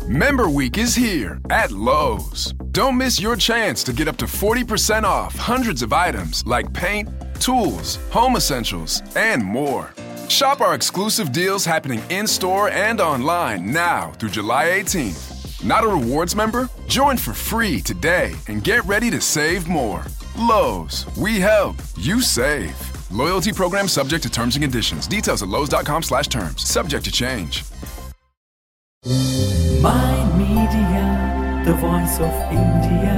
Member Week is here at Lowe's. Don't miss your chance to get up to 40% off hundreds of items like paint, tools, home essentials, and more. Shop our exclusive deals happening in store and online now through July 18th. Not a rewards member? Join for free today and get ready to save more. Lowe's, we help, you save. Loyalty program subject to terms and conditions. Details at Lowe's.com slash terms. Subject to change. My Media, the voice of India.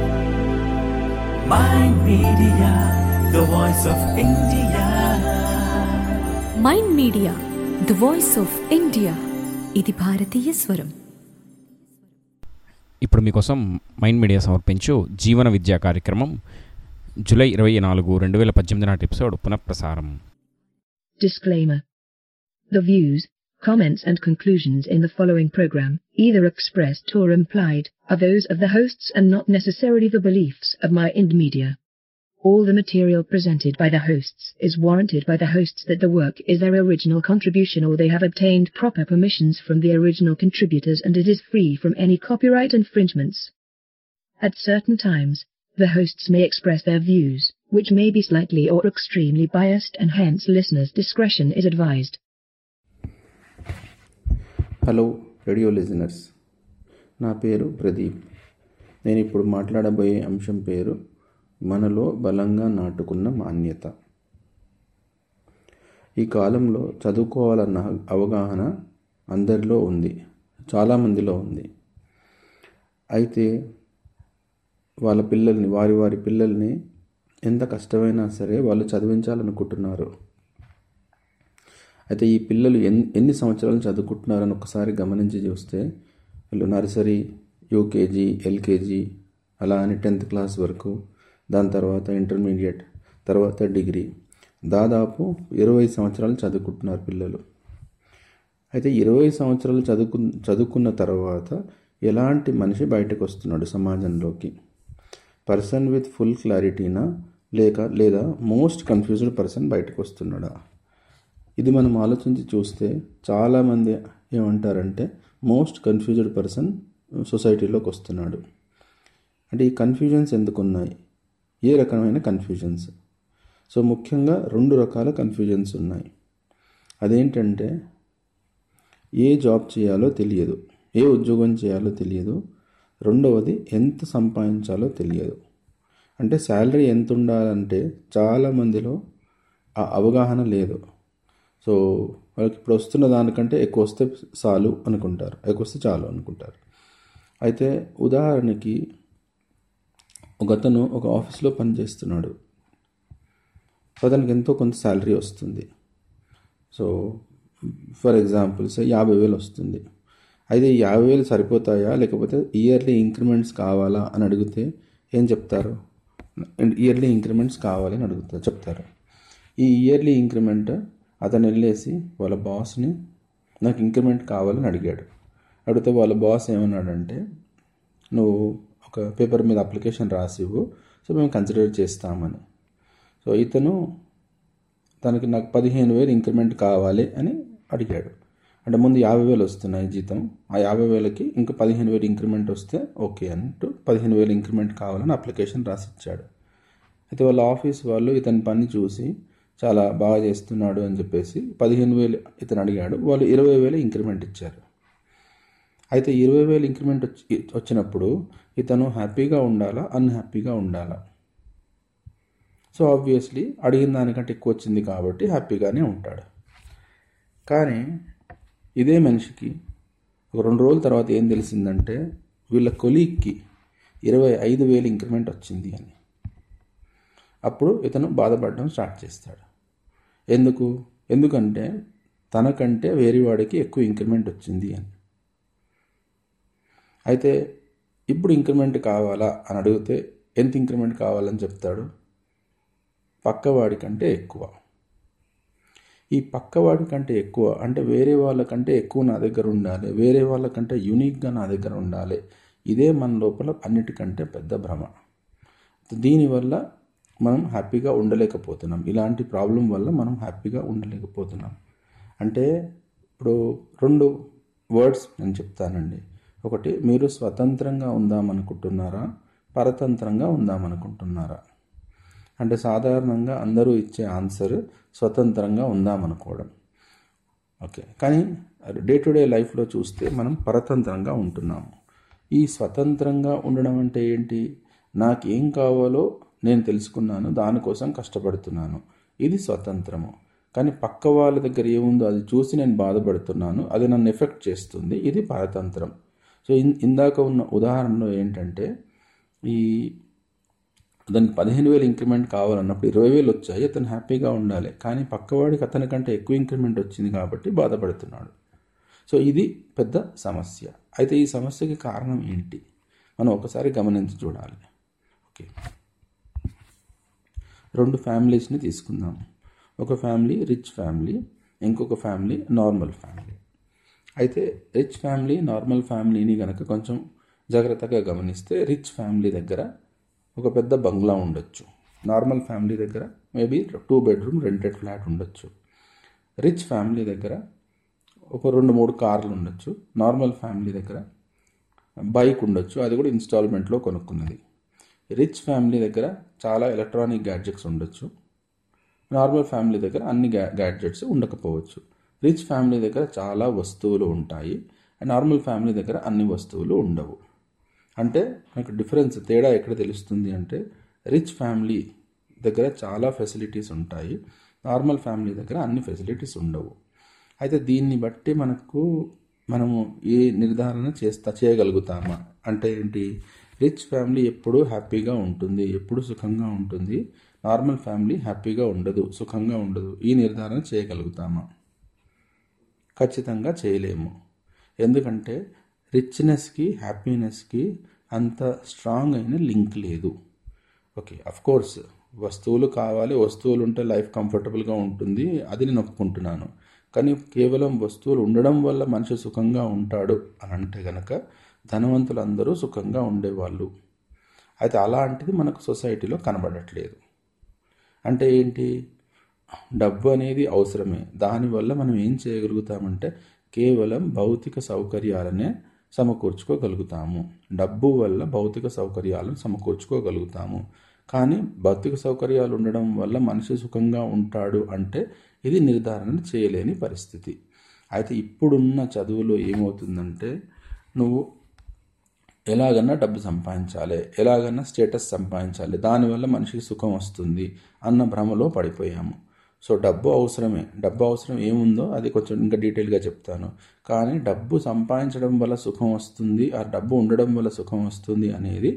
My Media, the voice of India. Mind media the voice of India ఇది భారతీయ స్వరం ఇప్పుడు మీకోసం mind media సమర్పించు జీవన విద్యా కార్యక్రమం July ఇరవై నాలుగు రెండు వేల పద్దెనిమిది నాటి ఎపిసోడ్ పునఃప్రసారం Disclaimer. The views, comments and conclusions in the following program, either expressed or implied, are those of the hosts and not necessarily the beliefs of my Ind Media. All the material presented by the hosts is warranted by the hosts that the work is their original contribution or they have obtained proper permissions from the original contributors and it is free from any copyright infringements. At certain times, the hosts may express their views, which may be slightly or extremely biased and hence listeners' discretion is advised. Hello radio listeners నా పేరు ప్రదీప్ నేను ఇప్పుడు మాట్లాడబోయే అంశం పేరు మనలో బలంగా నాటుకున్న మాన్యత ఈ కాలంలో చదువుకోవాలన్న అవగాహన అందరిలో ఉంది చాలామందిలో ఉంది అయితే వాళ్ళ పిల్లల్ని వారి వారి పిల్లల్ని ఎంత కష్టమైనా సరే వాళ్ళు చదివించాలనుకుంటున్నారు అయితే ఈ పిల్లలు ఎన్ని ఎన్ని సంవత్సరాలు చదువుకుంటున్నారని ఒకసారి గమనించి చూస్తే వీళ్ళు నర్సరీ యూకేజీ ఎల్కేజీ అలా అని టెన్త్ క్లాస్ వరకు దాని తర్వాత ఇంటర్మీడియట్ తర్వాత డిగ్రీ దాదాపు ఇరవై సంవత్సరాలు చదువుకుంటున్నారు పిల్లలు అయితే ఇరవై సంవత్సరాలు చదువుకు చదువుకున్న తర్వాత ఎలాంటి మనిషి బయటకు వస్తున్నాడు సమాజంలోకి పర్సన్ విత్ ఫుల్ క్లారిటీనా లేక లేదా మోస్ట్ కన్ఫ్యూజ్డ్ పర్సన్ బయటకు వస్తున్నాడా ఇది మనం ఆలోచించి చూస్తే చాలామంది ఏమంటారంటే మోస్ట్ కన్ఫ్యూజ్డ్ పర్సన్ సొసైటీలోకి వస్తున్నాడు అంటే ఈ కన్ఫ్యూజన్స్ ఎందుకు ఉన్నాయి ఏ రకమైన కన్ఫ్యూజన్స్ సో ముఖ్యంగా రెండు రకాల కన్ఫ్యూజన్స్ ఉన్నాయి అదేంటంటే ఏ జాబ్ చేయాలో తెలియదు ఏ ఉద్యోగం చేయాలో తెలియదు రెండవది ఎంత సంపాదించాలో తెలియదు అంటే శాలరీ ఎంత ఉండాలంటే చాలామందిలో ఆ అవగాహన లేదు సో వాళ్ళకి ఇప్పుడు వస్తున్న దానికంటే ఎక్కువ వస్తే చాలు అనుకుంటారు ఎక్కువ వస్తే చాలు అనుకుంటారు అయితే ఉదాహరణకి ఒక అతను ఒక ఆఫీస్లో పనిచేస్తున్నాడు అతనికి ఎంతో కొంత శాలరీ వస్తుంది సో ఫర్ ఎగ్జాంపుల్ సే యాభై వేలు వస్తుంది అయితే ఈ యాభై వేలు సరిపోతాయా లేకపోతే ఇయర్లీ ఇంక్రిమెంట్స్ కావాలా అని అడిగితే ఏం చెప్తారు ఇయర్లీ ఇంక్రిమెంట్స్ కావాలి అని అడుగుతారు చెప్తారు ఈ ఇయర్లీ ఇంక్రిమెంట్ అతను వెళ్ళేసి వాళ్ళ బాస్ని నాకు ఇంక్రిమెంట్ కావాలని అడిగాడు అడిగితే వాళ్ళ బాస్ ఏమన్నాడంటే నువ్వు ఒక పేపర్ మీద అప్లికేషన్ రాసివ్వు సో మేము కన్సిడర్ చేస్తామని సో ఇతను తనకి నాకు పదిహేను వేలు ఇంక్రిమెంట్ కావాలి అని అడిగాడు అంటే ముందు యాభై వేలు వస్తున్నాయి జీతం ఆ యాభై వేలకి ఇంకా పదిహేను వేలు ఇంక్రిమెంట్ వస్తే ఓకే అంటూ పదిహేను వేలు ఇంక్రిమెంట్ కావాలని అప్లికేషన్ రాసిచ్చాడు అయితే వాళ్ళ ఆఫీస్ వాళ్ళు ఇతని పని చూసి చాలా బాగా చేస్తున్నాడు అని చెప్పేసి పదిహేను వేలు ఇతను అడిగాడు వాళ్ళు ఇరవై వేలు ఇంక్రిమెంట్ ఇచ్చారు అయితే ఇరవై వేలు ఇంక్రిమెంట్ వచ్చి వచ్చినప్పుడు ఇతను హ్యాపీగా ఉండాలా అన్హ్యాపీగా ఉండాలా సో ఆబ్వియస్లీ అడిగిన దానికంటే ఎక్కువ వచ్చింది కాబట్టి హ్యాపీగానే ఉంటాడు కానీ ఇదే మనిషికి ఒక రెండు రోజుల తర్వాత ఏం తెలిసిందంటే వీళ్ళ కొలీగ్కి ఇరవై ఐదు వేలు ఇంక్రిమెంట్ వచ్చింది అని అప్పుడు ఇతను బాధపడడం స్టార్ట్ చేస్తాడు ఎందుకు ఎందుకంటే తనకంటే వేరే వాడికి ఎక్కువ ఇంక్రిమెంట్ వచ్చింది అని అయితే ఇప్పుడు ఇంక్రిమెంట్ కావాలా అని అడిగితే ఎంత ఇంక్రిమెంట్ కావాలని చెప్తాడు పక్కవాడి కంటే ఎక్కువ ఈ పక్కవాడి కంటే ఎక్కువ అంటే వేరే వాళ్ళకంటే ఎక్కువ నా దగ్గర ఉండాలి వేరే వాళ్ళకంటే యూనిక్గా నా దగ్గర ఉండాలి ఇదే మన లోపల అన్నిటికంటే పెద్ద భ్రమ దీనివల్ల మనం హ్యాపీగా ఉండలేకపోతున్నాం ఇలాంటి ప్రాబ్లం వల్ల మనం హ్యాపీగా ఉండలేకపోతున్నాం అంటే ఇప్పుడు రెండు వర్డ్స్ నేను చెప్తానండి ఒకటి మీరు స్వతంత్రంగా ఉందామనుకుంటున్నారా పరతంత్రంగా ఉందామనుకుంటున్నారా అంటే సాధారణంగా అందరూ ఇచ్చే ఆన్సర్ స్వతంత్రంగా ఉందామనుకోవడం ఓకే కానీ డే టు డే లైఫ్లో చూస్తే మనం పరతంత్రంగా ఉంటున్నాము ఈ స్వతంత్రంగా ఉండడం అంటే ఏంటి నాకు ఏం కావాలో నేను తెలుసుకున్నాను దానికోసం కష్టపడుతున్నాను ఇది స్వతంత్రము కానీ పక్క వాళ్ళ దగ్గర ఏముందో అది చూసి నేను బాధపడుతున్నాను అది నన్ను ఎఫెక్ట్ చేస్తుంది ఇది పరతంత్రం సో ఇన్ ఇందాక ఉన్న ఉదాహరణలో ఏంటంటే ఈ దానికి పదిహేను వేలు ఇంక్రిమెంట్ కావాలన్నప్పుడు ఇరవై వేలు వచ్చాయి అతను హ్యాపీగా ఉండాలి కానీ పక్కవాడికి అతని కంటే ఎక్కువ ఇంక్రిమెంట్ వచ్చింది కాబట్టి బాధపడుతున్నాడు సో ఇది పెద్ద సమస్య అయితే ఈ సమస్యకి కారణం ఏంటి మనం ఒకసారి గమనించి చూడాలి ఓకే రెండు ఫ్యామిలీస్ని తీసుకుందాం ఒక ఫ్యామిలీ రిచ్ ఫ్యామిలీ ఇంకొక ఫ్యామిలీ నార్మల్ ఫ్యామిలీ అయితే రిచ్ ఫ్యామిలీ నార్మల్ ఫ్యామిలీని కనుక కొంచెం జాగ్రత్తగా గమనిస్తే రిచ్ ఫ్యామిలీ దగ్గర ఒక పెద్ద బంగ్లా ఉండొచ్చు నార్మల్ ఫ్యామిలీ దగ్గర maybe two bedroom rented flat ఉండొచ్చు రిచ్ ఫ్యామిలీ దగ్గర ఒక రెండు మూడు కార్లు ఉండొచ్చు నార్మల్ ఫ్యామిలీ దగ్గర బైక్ ఉండొచ్చు అది కూడా ఇన్స్టాల్మెంట్లో కొనుక్కున్నది రిచ్ ఫ్యామిలీ దగ్గర చాలా ఎలక్ట్రానిక్ గ్యాడ్జెట్స్ ఉండొచ్చు నార్మల్ ఫ్యామిలీ దగ్గర అన్ని గ్యా గ్యాడ్జెట్స్ ఉండకపోవచ్చు రిచ్ ఫ్యామిలీ దగ్గర చాలా వస్తువులు ఉంటాయి అండ్ నార్మల్ ఫ్యామిలీ దగ్గర అన్ని వస్తువులు ఉండవు అంటే మనకు డిఫరెన్స్ తేడా ఎక్కడ తెలుస్తుంది అంటే రిచ్ ఫ్యామిలీ దగ్గర చాలా ఫెసిలిటీస్ ఉంటాయి నార్మల్ ఫ్యామిలీ దగ్గర అన్ని ఫెసిలిటీస్ ఉండవు అయితే దీన్ని బట్టి మనకు మనము ఏ నిర్ధారణ చేస్తా చేయగలుగుతామా అంటే ఏంటి రిచ్ ఫ్యామిలీ ఎప్పుడూ హ్యాపీగా ఉంటుంది ఎప్పుడు సుఖంగా ఉంటుంది నార్మల్ ఫ్యామిలీ హ్యాపీగా ఉండదు సుఖంగా ఉండదు ఈ నిర్ధారణ చేయగలుగుతామా ఖచ్చితంగా చేయలేము ఎందుకంటే రిచ్నెస్కి హ్యాపీనెస్కి అంత స్ట్రాంగ్ అయిన లింక్ లేదు ఓకే అఫ్ కోర్స్ వస్తువులు కావాలి వస్తువులు ఉంటే లైఫ్ కంఫర్టబుల్గా ఉంటుంది అది నేను ఒప్పుకుంటున్నాను కానీ కేవలం వస్తువులు ఉండడం వల్ల మనిషి సుఖంగా ఉంటాడు అని అంటే గనక ధనవంతులందరూ సుఖంగా ఉండేవాళ్ళు అయితే అలాంటిది మనకు సొసైటీలో కనబడట్లేదు అంటే ఏంటి డబ్బు అనేది అవసరమే దానివల్ల మనం ఏం చేయగలుగుతామంటే కేవలం భౌతిక సౌకర్యాలనే సమకూర్చుకోగలుగుతాము డబ్బు వల్ల భౌతిక సౌకర్యాలను సమకూర్చుకోగలుగుతాము కానీ భౌతిక సౌకర్యాలు ఉండడం వల్ల మనిషి సుఖంగా ఉంటాడు అంటే ఇది నిర్ధారణ చేయలేని పరిస్థితి అయితే ఇప్పుడున్న చదువులో ఏమవుతుందంటే నువ్వు ఎలాగన్నా డబ్బు సంపాదించాలి ఎలాగన్నా స్టేటస్ సంపాదించాలి దానివల్ల మనిషికి సుఖం వస్తుంది అన్న భ్రమలో పడిపోయాము సో డబ్బు అవసరమే డబ్బు అవసరం ఏముందో అది కొంచెం ఇంకా డీటెయిల్గా చెప్తాను కానీ డబ్బు సంపాదించడం వల్ల సుఖం వస్తుంది ఆ డబ్బు ఉండడం వల్ల సుఖం వస్తుంది అనేది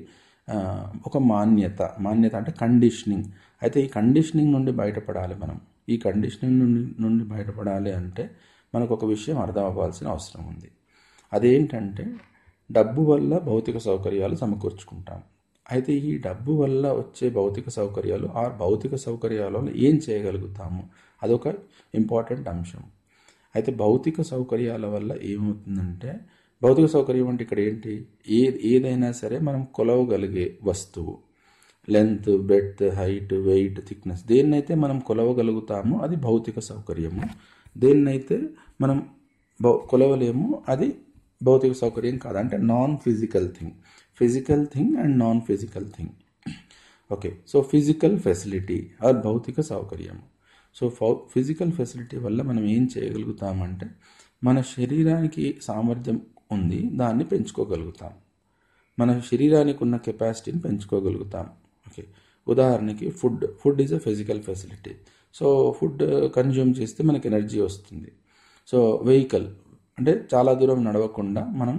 ఒక మాన్యత మాన్యత అంటే కండిషనింగ్ అయితే ఈ కండిషనింగ్ నుండి బయటపడాలి మనం ఈ కండిషనింగ్ నుండి నుండి బయటపడాలి అంటే మనకు ఒక విషయం అర్థం అవ్వాల్సిన అవసరం ఉంది అదేంటంటే డబ్బు వల్ల భౌతిక సౌకర్యాలు సమకూర్చుకుంటాం అయితే ఈ డబ్బు వల్ల వచ్చే భౌతిక సౌకర్యాలు ఆ భౌతిక సౌకర్యాల వల్ల ఏం చేయగలుగుతాము అదొక ఇంపార్టెంట్ అంశం అయితే భౌతిక సౌకర్యాల వల్ల ఏమవుతుందంటే భౌతిక సౌకర్యం అంటే ఇక్కడ ఏంటి ఏ ఏదైనా సరే మనం కొలవగలిగే వస్తువు length breadth height weight thickness దేన్నైతే మనం కొలవగలుగుతామో అది భౌతిక సౌకర్యము దేన్నైతే మనం భౌ కొలవలేము అది భౌతిక సౌకర్యం కాదు అంటే non physical thing physical thing and non physical thing okay so physical facility or భౌతిక సౌకర్యం సో ఫిజికల్ ఫెసిలిటీ వల్ల మనం ఏం చేయగలుగుతామంటే మన శరీరానికి సామర్థ్యం ఉంది దాన్ని పెంచుకోగలుగుతాం మన శరీరానికి ఉన్న కెపాసిటీని పెంచుకోగలుగుతాం ఓకే ఉదాహరణకి food food is a physical facility so food consume చేస్తే మనకి ఎనర్జీ వస్తుంది సో వెహికల్ అంటే చాలా దూరం నడవకుండా మనం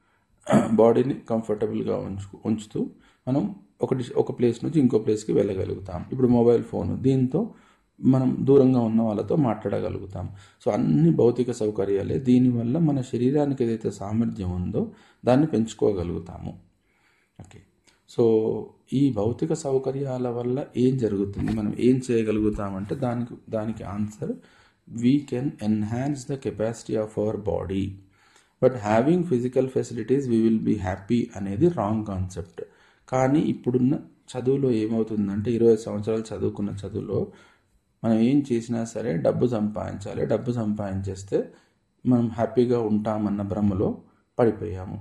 బాడీని కంఫర్టబుల్గా ఉంచు ఉంచుతూ మనం ఒకటి ఒక ప్లేస్ నుంచి ఇంకో ప్లేస్కి వెళ్ళగలుగుతాం ఇప్పుడు మొబైల్ ఫోన్ దీంతో మనం దూరంగా ఉన్న వాళ్ళతో మాట్లాడగలుగుతాం సో అన్ని భౌతిక సౌకర్యాలే దీనివల్ల మన శరీరానికి ఏదైతే సామర్థ్యం ఉందో దాన్ని పెంచుకోగలుగుతాము ఓకే సో ఈ భౌతిక సౌకర్యాల వల్ల ఏం జరుగుతుంది మనం ఏం చేయగలుగుతామంటే దానికి దానికి answer we can enhance the capacity of our body but having physical facilities we will be happy అనేది రాంగ్ కాన్సెప్ట్ కానీ ఇప్పుడున్న చదువులో ఏమవుతుందంటే ఇరవై సంవత్సరాలు చదువుకున్న చదువులో మనం ఏం చేసినా సరే డబ్బు సంపాదించాలి డబ్బు సంపాదించేస్తే మనం హ్యాపీగా ఉంటామన్న భ్రమలో పడిపోయాము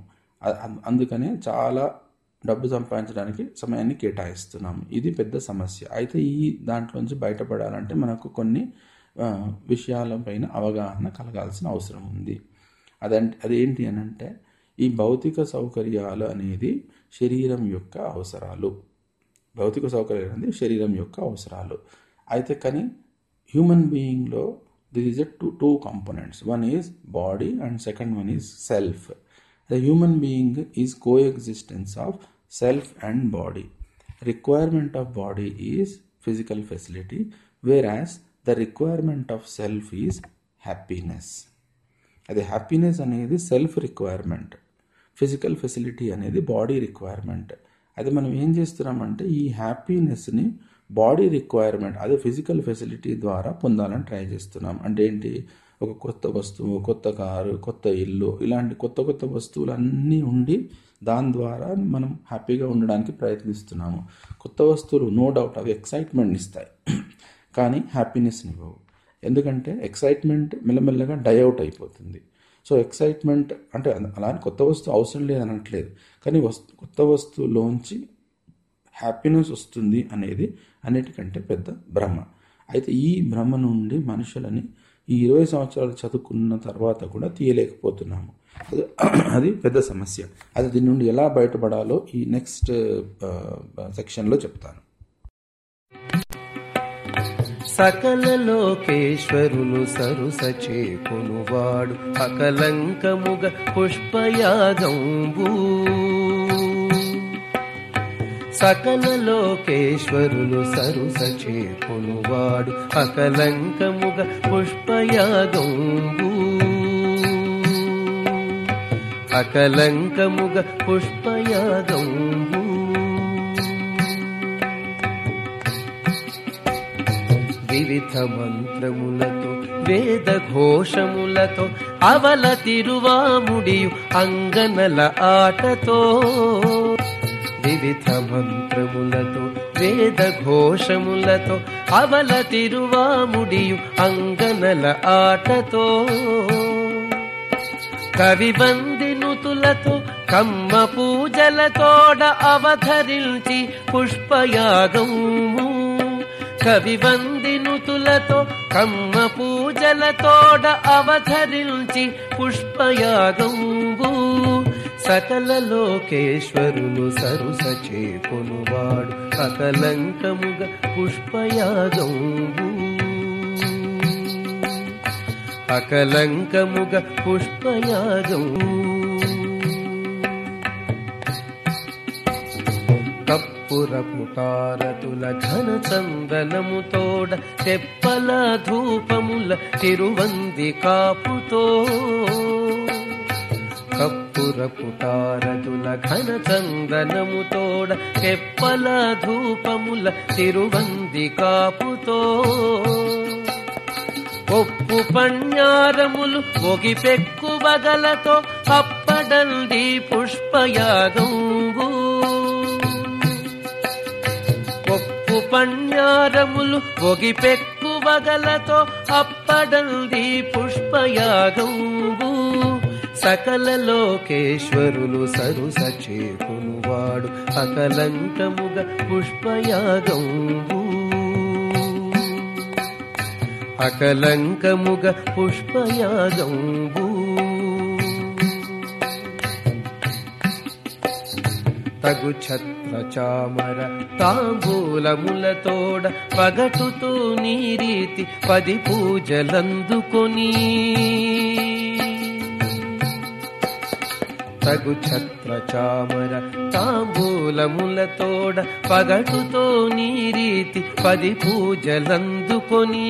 అ- అం- అందుకనే చాలా డబ్బు సంపాదించడానికి సమయాన్ని కేటాయిస్తున్నాము ఇది పెద్ద సమస్య అయితే ఈ దాంట్లోంచి బయటపడాలంటే మనకు కొన్ని ఆ, విషయాలపైన అవగాహన కలగాల్సిన అవసరం ఉంది అదంటే అదేంటి అని అంటే ఈ భౌతిక సౌకర్యాలు అనేది శరీరం యొక్క అవసరాలు భౌతిక సౌకర్యాలు అనేది శరీరం యొక్క అవసరాలు అయితే కానీ హ్యూమన్ బీయింగ్లో this is a two two components one is body and second one is self the human being is coexistence of self and body requirement of body is physical facility whereas the requirement of self is happiness అది happiness అనేది self requirement physical facility అనేది body requirement అది మనం ఏం చేస్తున్నామంటే ఈ హ్యాపీనెస్ని body requirement అదే ఫిజికల్ ఫెసిలిటీ ద్వారా పొందాలని ట్రై చేస్తున్నాం అంటే ఏంటి ఒక కొత్త వస్తువు కొత్త కారు కొత్త ఇల్లు ఇలాంటి కొత్త కొత్త వస్తువులన్నీ ఉండి దాని ద్వారా మనం హ్యాపీగా ఉండడానికి ప్రయత్నిస్తున్నాము కొత్త వస్తువులు నో డౌట్ అవి ఎక్సైట్మెంట్ ఇస్తాయి కానీ హ్యాపీనెస్ని ఇవ్వవు ఎందుకంటే ఎక్సైట్మెంట్ మెల్లమెల్లగా డైఅవుట్ అయిపోతుంది సో ఎక్సైట్మెంట్ అంటే అలా అని కొత్త వస్తువు అవసరం లేదు అనట్లేదు కానీ వస్తు కొత్త వస్తువులోంచి హ్యాపీనెస్ వస్తుంది అనేది అన్నిటికంటే పెద్ద భ్రమ అయితే ఈ భ్రమ నుండి మనుషులని ఈ ఇరవై సంవత్సరాలు చదువుకున్న తర్వాత కూడా తీయలేకపోతున్నాము అది- అది పెద్ద సమస్య అది దీని నుండి ఎలా బయటపడాలో ఈ నెక్స్ట్ సెక్షన్లో చెప్తాను సకల లోకేశ్వరులు సరుస చేకొనువాడు అకలంకముగ పుష్పయాగంబు సకల లోకేశ్వరులు సరుస చేకొనువాడు అకలంకముగ పుష్పయాగంబు అకలంకముగ పుష్పయాగంబు వివిధ మంత్రములతో వేద ఘోషములతో అవల తిరువాముడియు అంగనల ఆటతో వివిధ మంత్రములతో వేద ఘోషములతో అవల తిరువాముడియు అంగనల ఆటతో కవి వందినుతులతో కమ్మ పూజలతోడ అవధరించి పుష్పయాగము కవి వందినుతులతో కమ్మ పూజలతోడ అవధరించి పుష్పయాగంబు సకల లోకేశ్వరులు సరుస చేకొనువాడు అకలంకముగ పుష్పయాగంబు అకలంకముగ పుష్పయాగంబు కప్పురపుటారతుల ఘన చందనముతోడ తెప్పల ధూపముల తిరువంది కాపుతో కప్పురపుటారతుల ఘన చందనముతోడ తెప్పల ధూపముల తిరువంది కాపుతో ఒప్పు పణ్యారములు ఒగి పెక్కు బగలతో అప్పడంది పుష్పయాగంబు ఒప్పు పణ్యారములు ఒగి పెక్కు బగలతో అప్పడంది పుష్పయాగంబు సకల లోకేశ్వరులు సరుస చేకునువాడు అకలంకముగ పుష్పయాగంబు అకలంకముగ పుష్పయాగంబు తగు ఛత్ర చామర తాంబూలములతోడ పగటుతో నీరీతి పది పూజలందుకొని తగు ఛత్ర చామర తాంబూలములతోడ పగటుతో నీరీతి పది పూజలందుకొని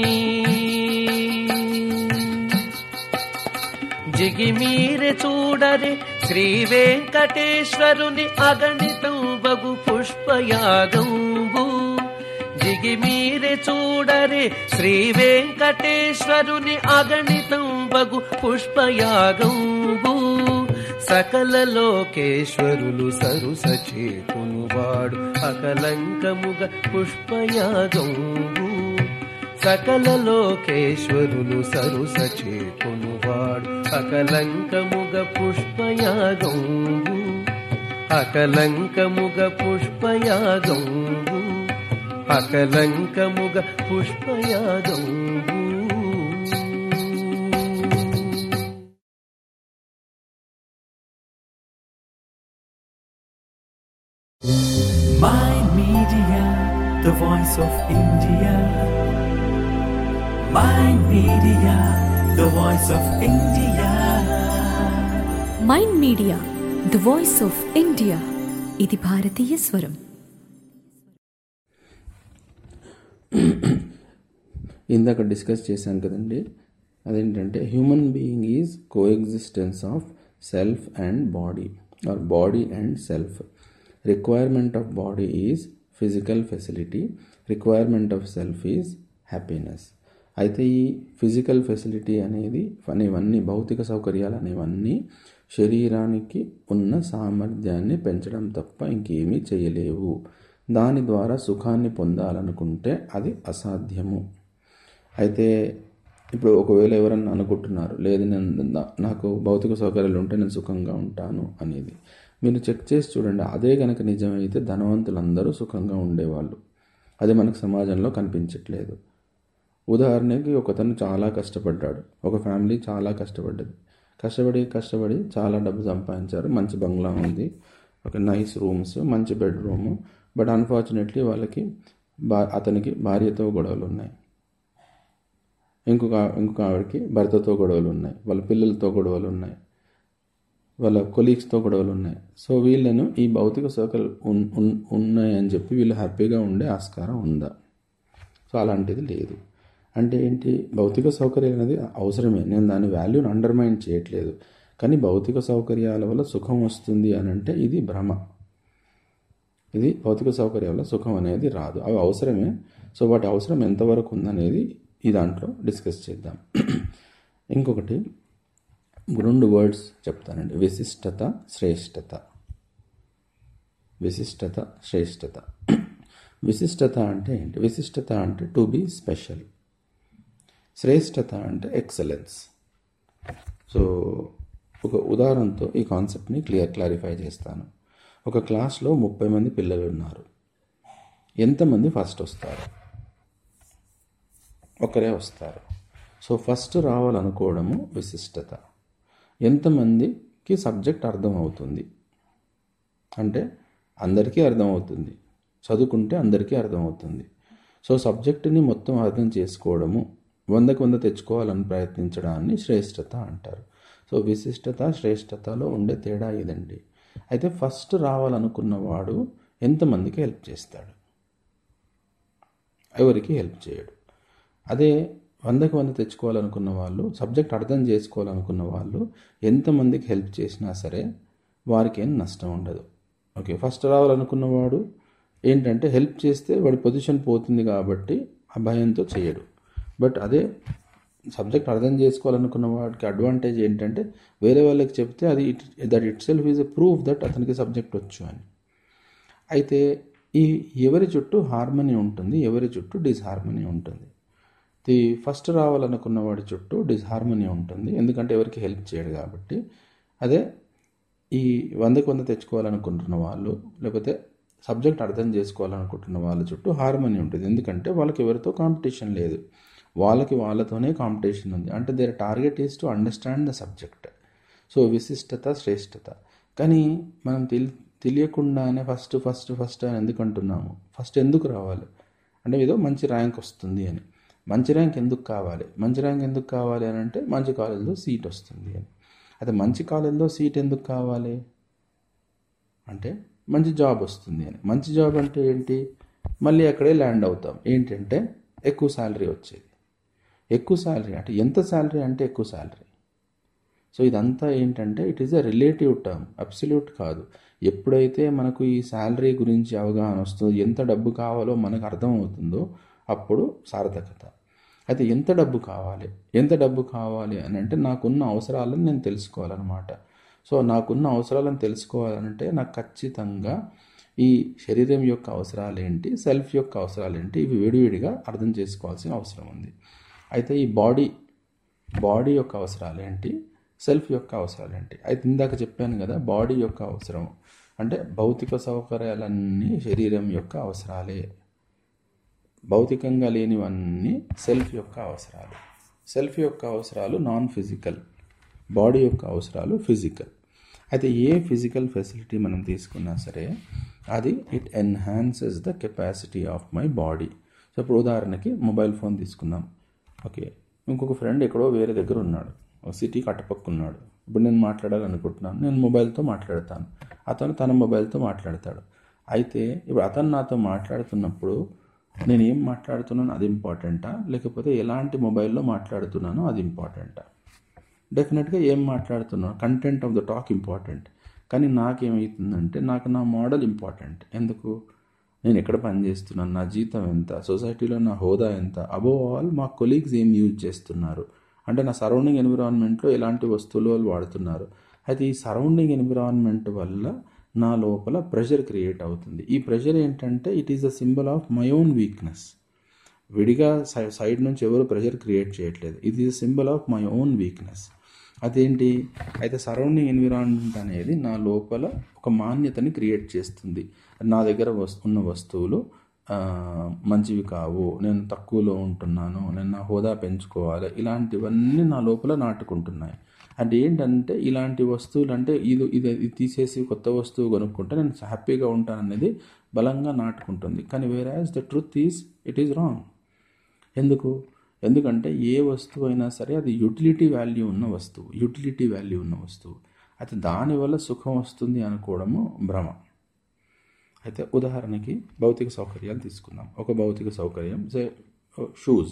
జిగిమీరె చూడరే శ్రీ వెంకటేశ్వరుని అగణితం బగు పుష్పయాగంబు జిగిమీరె చూడరే శ్రీ వెంకటేశ్వరుని అగణితం బగు పుష్పయాగంబు సకల లోకేశ్వరులు సరుస చేకునువాడు అకలంకముగ పుష్పయాగంబు సకల లోకేశ్వరులు సరుస చేకునువాడు అకలంకముగ పుష్పయాగంబు అకలంకముగ పుష్పయాగంబు అకలంకముగ పుష్పయాగంబు My Media, the voice of India. My Media, the voice of India. Mind media the voice of India ఇది భారతీయ స్వరం ఇందాక డిస్కస్ చేశాం కదండి అదేంటంటే human being is coexistence of self and body or body and self requirement of body is physical facility requirement of self is happiness అయితే ఈ physical facility అనేది అనేవన్నీ భౌతిక సౌకర్యాలు అనేవన్నీ శరీరానికి ఉన్న సామర్థ్యాన్ని పెంచడం తప్ప ఇంకేమీ చేయలేవు దాని ద్వారా సుఖాన్ని పొందాలనుకుంటే అది అసాధ్యము అయితే ఇప్పుడు ఒకవేళ ఎవరన్నా అనుకుంటున్నారు లేదు నేను నా- నాకు భౌతిక సౌకర్యాలు ఉంటే నేను సుఖంగా ఉంటాను అనేది మీరు చెక్ చేసి చూడండి అదే కనుక నిజమైతే ధనవంతులందరూ సుఖంగా ఉండేవాళ్ళు అది మనకు సమాజంలో కనిపించట్లేదు ఉదాహరణకి ఒకతను చాలా కష్టపడ్డాడు ఒక ఫ్యామిలీ చాలా కష్టపడ్డది కష్టపడి కష్టపడి చాలా డబ్బు సంపాదించారు మంచి బంగ్లా ఉంది ఒక నైస్ రూమ్స్ మంచి బెడ్రూమ్ బట్ అన్ఫార్చునేట్లీ వాళ్ళకి బా అతనికి భార్యతో గొడవలు ఉన్నాయి ఇంకొక ఇంకొక ఆవిడకి భర్తతో గొడవలు ఉన్నాయి వాళ్ళ పిల్లలతో గొడవలు ఉన్నాయి వాళ్ళ కొలీగ్స్తో గొడవలు ఉన్నాయి సో వీళ్ళను ఈ భౌతిక సౌకర్యాలు ఉన్- ఉన్- ఉన్నాయని చెప్పి వీళ్ళు హ్యాపీగా ఉండే ఆస్కారం ఉందా సో అలాంటిది లేదు అంటే ఏంటి భౌతిక సౌకర్యాలు అనేది అవసరమే నేను దాని వాల్యూని అండర్మైన్ చేయట్లేదు కానీ భౌతిక సౌకర్యాల వల్ల సుఖం వస్తుంది అని అంటే ఇది భ్రమ ఇది భౌతిక సౌకర్యాల వల్ల సుఖం అనేది రాదు అవి అవసరమే సో వాటి అవసరం ఎంతవరకు ఉందనేది ఈ దాంట్లో డిస్కస్ చేద్దాం ఇంకొకటి రెండు వర్డ్స్ చెప్తానండి విశిష్టత శ్రేష్టత విశిష్టత శ్రేష్టత విశిష్టత అంటే ఏంటి విశిష్టత అంటే టు బీ స్పెషల్ శ్రేష్టత అంటే ఎక్సలెన్స్ సో ఒక ఉదాహరణతో ఈ కాన్సెప్ట్ని క్లియర్ క్లారిఫై చేస్తాను ఒక క్లాస్లో ముప్పై మంది పిల్లలు ఉన్నారు ఎంతమంది ఫస్ట్ వస్తారు ఒకరే వస్తారు సో ఫస్ట్ రావాలనుకోవడము విశిష్టత ఎంతమందికి సబ్జెక్ట్ అర్థమవుతుంది అంటే అందరికీ అర్థమవుతుంది చదువుకుంటే అందరికీ అర్థమవుతుంది సో సబ్జెక్టుని మొత్తం అర్థం చేసుకోవడము వందకు వంద తెచ్చుకోవాలని ప్రయత్నించడాన్ని శ్రేష్టత అంటారు సో విశిష్టత శ్రేష్టతలో ఉండే తేడా ఇదండి అయితే ఫస్ట్ రావాలనుకున్నవాడు ఎంతమందికి హెల్ప్ చేస్తాడు ఎవరికి హెల్ప్ చేయడు అదే వందకు వంద తెచ్చుకోవాలనుకున్న వాళ్ళు సబ్జెక్ట్ అర్థం చేసుకోవాలనుకున్న వాళ్ళు ఎంతమందికి హెల్ప్ చేసినా సరే వారికి ఏం నష్టం ఉండదు ఓకే ఫస్ట్ రావాలనుకున్నవాడు ఏంటంటే హెల్ప్ చేస్తే వాడి పొజిషన్ పోతుంది కాబట్టి ఆ భయంతో చేయడు బట్ అదే సబ్జెక్ట్ అర్థం చేసుకోవాలనుకున్న వాడికి అడ్వాంటేజ్ ఏంటంటే వేరే వాళ్ళకి చెప్తే అది it that itself is a proof that అతనికి సబ్జెక్ట్ వచ్చు అని అయితే ఈ ఎవరి చుట్టూ హార్మనీ ఉంటుంది ఎవరి చుట్టూ డిస్హార్మనీ ఉంటుంది ది ఫస్ట్ రావాలనుకున్న వాడి చుట్టూ డిస్హార్మనీ ఉంటుంది ఎందుకంటే ఎవరికి హెల్ప్ చేయడు కాబట్టి అదే ఈ వందకు వంద తెచ్చుకోవాలనుకుంటున్న వాళ్ళు లేకపోతే సబ్జెక్ట్ అర్థం చేసుకోవాలనుకుంటున్న వాళ్ళ చుట్టూ హార్మనీ ఉంటుంది ఎందుకంటే వాళ్ళకి ఎవరితో కాంపిటీషన్ లేదు వాళ్ళకి వాళ్ళతోనే కాంపిటీషన్ ఉంది అంటే their target is to understand the subject so విశిష్టత శ్రేష్టత కానీ మనం తెలి తెలియకుండానే ఫస్ట్ ఫస్ట్ ఫస్ట్ అని ఎందుకు అంటున్నాము ఫస్ట్ ఎందుకు రావాలి అంటే ఏదో మంచి ర్యాంక్ వస్తుంది అని మంచి ర్యాంక్ ఎందుకు కావాలి మంచి ర్యాంక్ ఎందుకు కావాలి అని అంటే మంచి కాలేజీలో సీట్ వస్తుంది అని అయితే మంచి కాలేజీలో సీట్ ఎందుకు కావాలి అంటే మంచి జాబ్ వస్తుంది అని మంచి జాబ్ అంటే ఏంటి మళ్ళీ అక్కడే ల్యాండ్ అవుతాం ఏంటంటే ఎక్కువ శాలరీ వచ్చేది ఎక్కువ శాలరీ అంటే ఎంత శాలరీ అంటే ఎక్కువ శాలరీ సో ఇదంతా ఏంటంటే it is a relative term absolute కాదు ఎప్పుడైతే మనకు ఈ శాలరీ గురించి అవగాహన వస్తుందో ఎంత డబ్బు కావాలో మనకు అర్థమవుతుందో అప్పుడు సార్థకత అయితే ఎంత డబ్బు కావాలి ఎంత డబ్బు కావాలి అని అంటే నాకున్న అవసరాలను నేను తెలుసుకోవాలన్నమాట సో నాకున్న అవసరాలను తెలుసుకోవాలంటే నాకు ఖచ్చితంగా ఈ శరీరం యొక్క అవసరాలు ఏంటి సెల్ఫ్ యొక్క అవసరాలు ఏంటి ఇవి విడివిడిగా అర్థం చేసుకోవాల్సిన అవసరం ఉంది అయితే ఈ బాడీ బాడీ యొక్క అవసరాలు ఏంటి సెల్ఫ్ యొక్క అవసరాలు ఏంటి అయితే ఇందాక చెప్పాను కదా బాడీ యొక్క అవసరం అంటే భౌతిక సౌకర్యాలన్నీ శరీరం యొక్క అవసరాలే భౌతికంగా లేనివన్నీ సెల్ఫ్ యొక్క అవసరాలు సెల్ఫ్ యొక్క అవసరాలు నాన్ ఫిజికల్ బాడీ యొక్క అవసరాలు ఫిజికల్ అయితే ఏ ఫిజికల్ ఫెసిలిటీ మనం తీసుకున్నా సరే అది it enhances the capacity of my body so ఇప్పుడు ఉదాహరణకి మొబైల్ ఫోన్ తీసుకుందాం ఓకే ఇంకొక ఫ్రెండ్ ఎక్కడో వేరే దగ్గర ఉన్నాడు ఒక సిటీ కట్టపక్కున్నాడు ఇప్పుడు నేను మాట్లాడాలనుకుంటున్నాను నేను మొబైల్తో మాట్లాడతాను అతను తన మొబైల్తో మాట్లాడతాడు అయితే ఇప్పుడు అతను నాతో మాట్లాడుతున్నప్పుడు నేను ఏం మాట్లాడుతున్నాను అది ఇంపార్టెంటా లేకపోతే ఎలాంటి మొబైల్లో మాట్లాడుతున్నానో అది ఇంపార్టెంటా డెఫినెట్గా ఏం మాట్లాడుతున్నాను content of the talk important కానీ నాకేమవుతుందంటే నాకు నా మోడల్ ఇంపార్టెంట్ ఎందుకు నేను ఎక్కడ పని చేస్తున్నాను నా జీతం ఎంత సొసైటీలో నా హోదా ఎంత అబోవ్ ఆల్ మా కొలీగ్స్ ఏం యూజ్ చేస్తున్నారు అంటే నా సరౌండింగ్ ఎన్విరాన్మెంట్లో ఎలాంటి వస్తువులు వాళ్ళు వాడుతున్నారు అయితే ఈ సరౌండింగ్ ఎన్విరాన్మెంట్ వల్ల నా లోపల ప్రెషర్ క్రియేట్ అవుతుంది ఈ ప్రెషర్ ఏంటంటే it is the symbol of my own weakness విడిగా సై- సైడ్ నుంచి ఎవరు ప్రెషర్ క్రియేట్ చేయట్లేదు ఇది is symbol of my own weakness అదేంటి అయితే సరౌండింగ్ ఎన్విరాన్మెంట్ అనేది నా లోపల ఒక మాన్యతని క్రియేట్ చేస్తుంది నా దగ్గర వస్ ఉన్న వస్తువులు ఆ, మంచివి కావు నేను తక్కువలో ఉంటున్నాను నేను నా హోదా పెంచుకోవాలి ఇలాంటివన్నీ నా లోపల నాటుకుంటున్నాయి అంటే ఏంటంటే ఇలాంటి వస్తువులు అంటే ఇది ఇది ఇది తీసేసి కొత్త వస్తువు కొనుక్కుంటే నేను హ్యాపీగా ఉంటాను అనేది బలంగా నాటుకుంటుంది కానీ వేరే as the truth is it is wrong ఎందుకు ఎందుకంటే ఏ వస్తువు అయినా సరే అది యూటిలిటీ వాల్యూ ఉన్న వస్తువు యూటిలిటీ వాల్యూ ఉన్న వస్తువు అయితే దానివల్ల సుఖం వస్తుంది అనుకోవడము భ్రమ అయితే ఉదాహరణకి భౌతిక సౌకర్యాలు తీసుకుందాం ఒక భౌతిక సౌకర్యం సే షూస్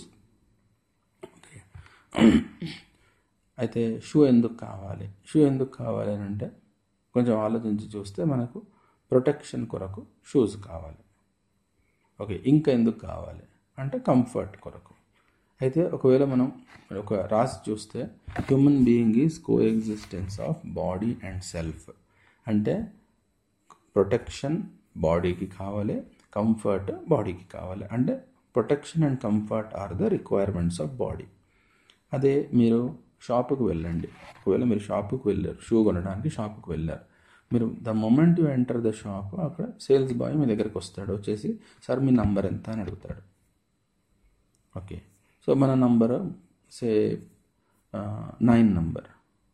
అయితే షూ ఎందుకు కావాలి షూ ఎందుకు కావాలి అని అంటే కొంచెం ఆలోచించి చూస్తే మనకు ప్రొటెక్షన్ కొరకు షూస్ కావాలి ఓకే ఇంకా ఎందుకు కావాలి అంటే కంఫర్ట్ కొరకు అయితే ఒకవేళ మనం ఒక రాసి చూస్తే human being is coexistence of body and self అంటే ప్రొటెక్షన్ బాడీకి కావాలి కంఫర్ట్ బాడీకి కావాలి అంటే protection and comfort are the requirements of body అదే మీరు షాపుకు వెళ్ళండి ఒకవేళ మీరు షాపుకు వెళ్ళారు షూ కొనడానికి షాపుకు వెళ్ళారు మీరు the moment you enter the shop అక్కడ సేల్స్ బాయ్ మీ దగ్గరికి వస్తాడు వచ్చేసి సార్ మీ నంబర్ ఎంత అని అడుగుతాడు ఓకే సో మన నంబర్ సే నైన్ నంబర్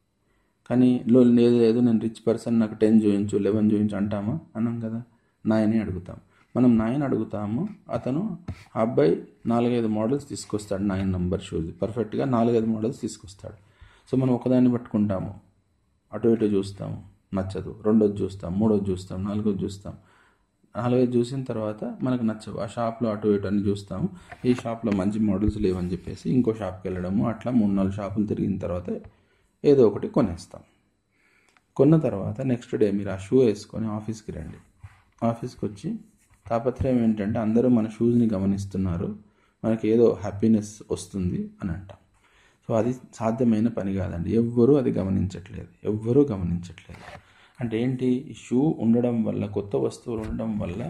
కానీ లో లేదు లేదు నేను రిచ్ పర్సన్ నాకు టెన్ చూయించు లెవెన్ చూయించు అంటామా అన్నాం కదా నైనే అడుగుతాం మనం నైన్ అడుగుతాము అతను ఆ అబ్బాయి నాలుగైదు మోడల్స్ తీసుకొస్తాడు నైన్ నంబర్ షూస్ పర్ఫెక్ట్గా నాలుగైదు మోడల్స్ తీసుకొస్తాడు సో మనం ఒకదాన్ని పట్టుకుంటాము అటు ఇటు చూస్తాము నచ్చదు రెండోది చూస్తాం మూడోది చూస్తాం నాలుగోది చూస్తాం నాలుగైదు చూసిన తర్వాత మనకు నచ్చవు ఆ షాప్లో అటు ఇటు అని చూస్తాము ఈ షాప్లో మంచి మోడల్స్ లేవని చెప్పేసి ఇంకో షాప్కి వెళ్ళడము అట్లా మూడు నాలుగు షాపులు తిరిగిన తర్వాత ఏదో ఒకటి కొనేస్తాం కొన్న తర్వాత నెక్స్ట్ డే మీరు ఆ షూ వేసుకొని ఆఫీస్కి రండి ఆఫీస్కి వచ్చి తాపత్రయం ఏంటంటే అందరూ మన షూస్ని గమనిస్తున్నారు మనకి ఏదో హ్యాపీనెస్ వస్తుంది అని అంటాం సో అది సాధ్యమైన పని కాదండి ఎవ్వరూ అది గమనించట్లేదు ఎవ్వరూ గమనించట్లేదు అంటే ఏంటి ఈ షూ ఉండడం వల్ల కొత్త వస్తువులు ఉండడం వల్ల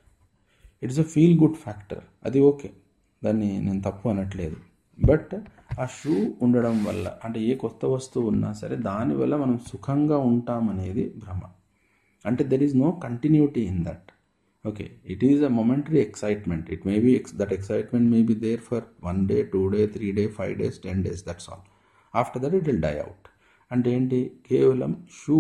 it's a feel good factor అది ఓకే దాన్ని నేను తప్పు అనట్లేదు బట్ ఆ షూ ఉండడం వల్ల అంటే ఏ కొత్త వస్తువు ఉన్నా సరే దానివల్ల మనం సుఖంగా ఉంటామనేది భ్రమ అంటే there is no continuity in that okay it is a momentary excitement it may be ex that excitement may be there for one day two day three day five days ten days that's all after that it will die out అంటే ఏంటి కేవలం shoe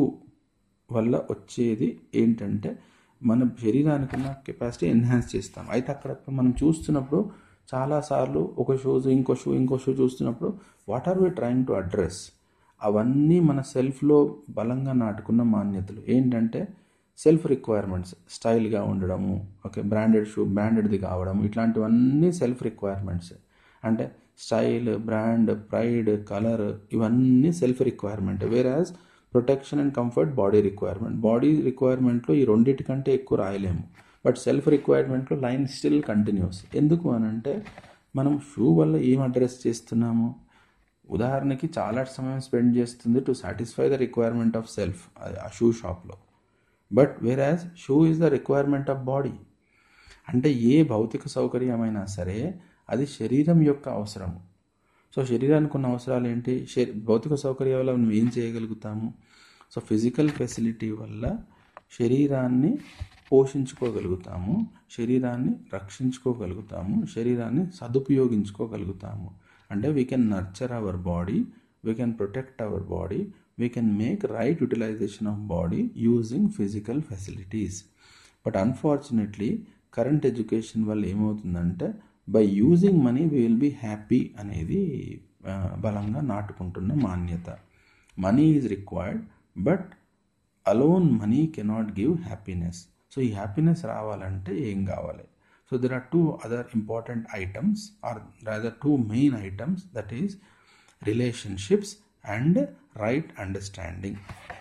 వల్ల వచ్చేది ఏంటంటే మన శరీరానికి ఉన్న capacity enhance చేస్తాం అయితే అక్కడ మనం చూస్తున్నప్పుడు చాలాసార్లు ఒక షూస్ ఇంకో షూ ఇంకో షూ చూస్తున్నప్పుడు what are we trying to address అవన్నీ మన సెల్ఫ్లో బలంగా నాటుకున్న మాన్యతలు ఏంటంటే సెల్ఫ్ రిక్వైర్మెంట్స్ స్టైల్గా ఉండడము ఓకే బ్రాండెడ్ షూ బ్రాండెడ్ది కావడం ఇట్లాంటివన్నీ సెల్ఫ్ రిక్వైర్మెంట్స్ అంటే స్టైల్ బ్రాండ్ ప్రైడ్ కలర్ ఇవన్నీ self requirement whereas protection and comfort body requirement body రిక్వైర్మెంట్లో ఈ రెండింటికంటే ఎక్కువ రాయలేము బట్ సెల్ఫ్ రిక్వైర్మెంట్లో లైన్ స్టిల్ కంటిన్యూస్ ఎందుకు అని అంటే మనం షూ వల్ల ఏం అడ్రస్ చేస్తున్నాము ఉదాహరణకి చాలా సమయం స్పెండ్ చేస్తుంది to satisfy the requirement of self ఆ షూ షాప్లో but whereas shoe is the requirement of body అంటే ఏ భౌతిక సౌకర్యమైనా సరే అది శరీరం యొక్క అవసరము సో శరీరానికి ఉన్న అవసరాలు ఏంటి శరీ భౌతిక సౌకర్యాల వల్ల మనం ఏం చేయగలుగుతాము సో ఫిజికల్ ఫెసిలిటీ వల్ల శరీరాన్ని పోషించుకోగలుగుతాము శరీరాన్ని రక్షించుకోగలుగుతాము శరీరాన్ని సదుపయోగించుకోగలుగుతాము అంటే we can nurture our body we can protect our body we can make right utilization of body using physical facilities but unfortunately current education వల్ల ఏమవుతుందంటే by using money we will be happy అనేది ఆ, బలంగా నాటుకుంటున్న మాన్యత money is required but alone money cannot give happiness so ఈ happiness రావాలంటే ఏం కావాలి so there are two other important items or rather two main items that is relationships and right understanding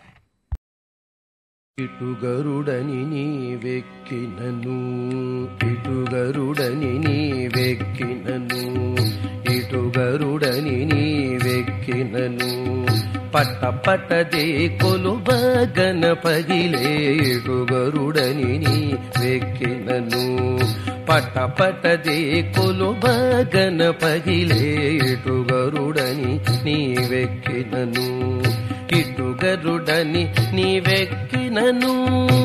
ఇటుగరుడని నీ వెక్కినను ఇటుగరుడని నీ వెక్కినను ఇటుగరుడని నీ వెక్కినను పట్ట పట్టదే కొలువ గణపగిలే ఇటుగరుడని నీ వెక్కినను పట్ట పట్టదే కొలువ గణపగిలే ఇటుగరుడని నీ వెక్కినను ఇటుగరుడని నీవెక్కినను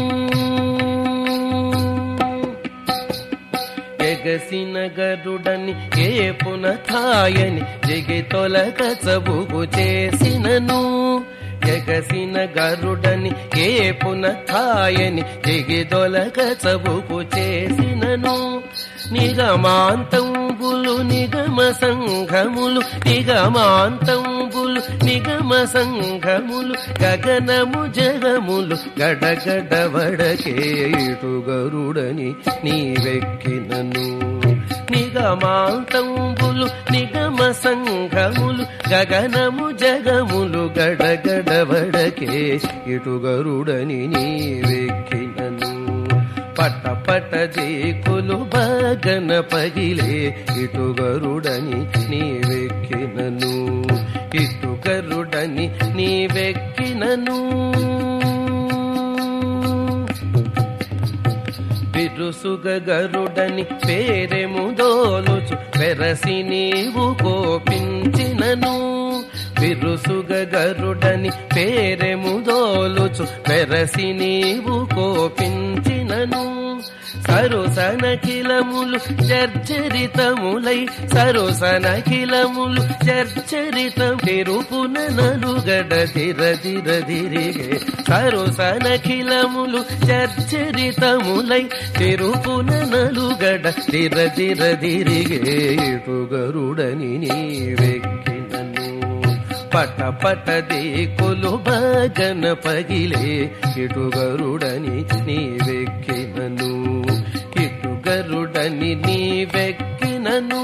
ఎగసిన గరుడని ఏ పునథాయని జగి తొలగ చబుగు చేసినను ఎగసిన గరుడని ఏ పునథాయని జగి తొలగ చబుగు చేసినను నిగమాంతంబులు నిగమ సంఘములు నిగమాంతంబులు నిగమ సంఘములు గగనము జగములు గడగడ వడకే ఇటు గరుడని నీవెక్కినను నిగమాంతంబులు నిగమ సంఘములు గగనము జగములు గడగడ వడకే ఇటు గరుడని నీవెక్కినను పట పట జేకులు బగన పగిలే ఇటు గరుడని నీవెక్కినను ఇటు గరుడని నీవెక్కినను బిరుసుగ గరుడని పేరెము దోలుచు పెరసి నీవు కోపించినను బిరుసుగ గరుడని పేరెము దోలుచు పెరసి నీవు కోపించినను సరుసనఖిలములు చర్చరితములై సరుసనఖిలములు చర్చరితం తెరుపున నలుగడ దిర దిర దిరిగే సరుసనఖిలములు చర్చరితములై తెరుపున నలుగడ దిర దిర దిరిగే ఇటు గరుడని నీవెక్కినను పట పట దేకులు భగన పగిలే ఇటు గరుడని నీవెక్కినను ఇటు గరుడని నీవెక్కినను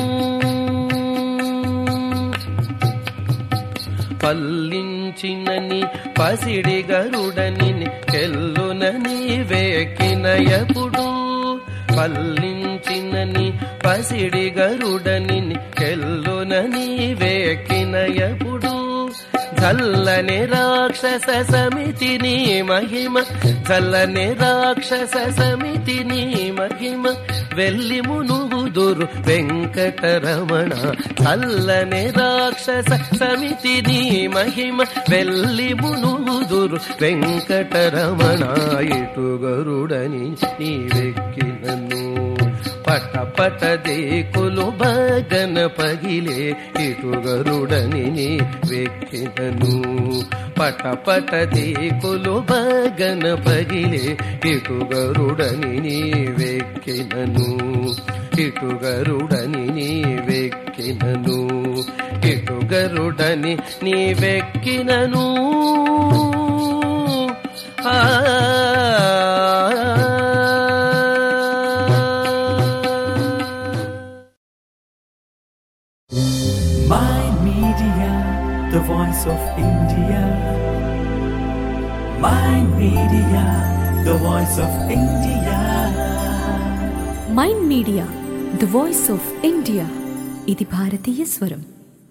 పల్లించినని పసిడి గరుడని చెల్లున నీవెక్కినయపుడు పల్లించినని పసిడి గరుడని చెల్లున నీవెక్కినయపుడు చల్లని రాక్షస సమితి నీ మహిమ చల్లని రాక్షస సమితి నీ మహిమ వెళ్ళి మునుగుదురు వెంకటరమణ చల్లని రాక్షస సమితి నీ మహిమ వెళ్ళి మునుగుదురు వెంకటరమణ ఇటు గరుడని నీ వెక్కినను పట పట దేకులు భగన పగిలే ఇటు గరుడని నీ వెక్కినను పట పట దేకులు భగన పగిలే ఇటు గరుడని నీ వెక్కినను ఇటు గరుడని నీ వెక్కినను ఇటు గరుడని నీ వెక్కినను ఆ Mind Media, the voice of India. Mind Media, the voice of India. Mind media the voice of India ఇది భారతీయ స్వరం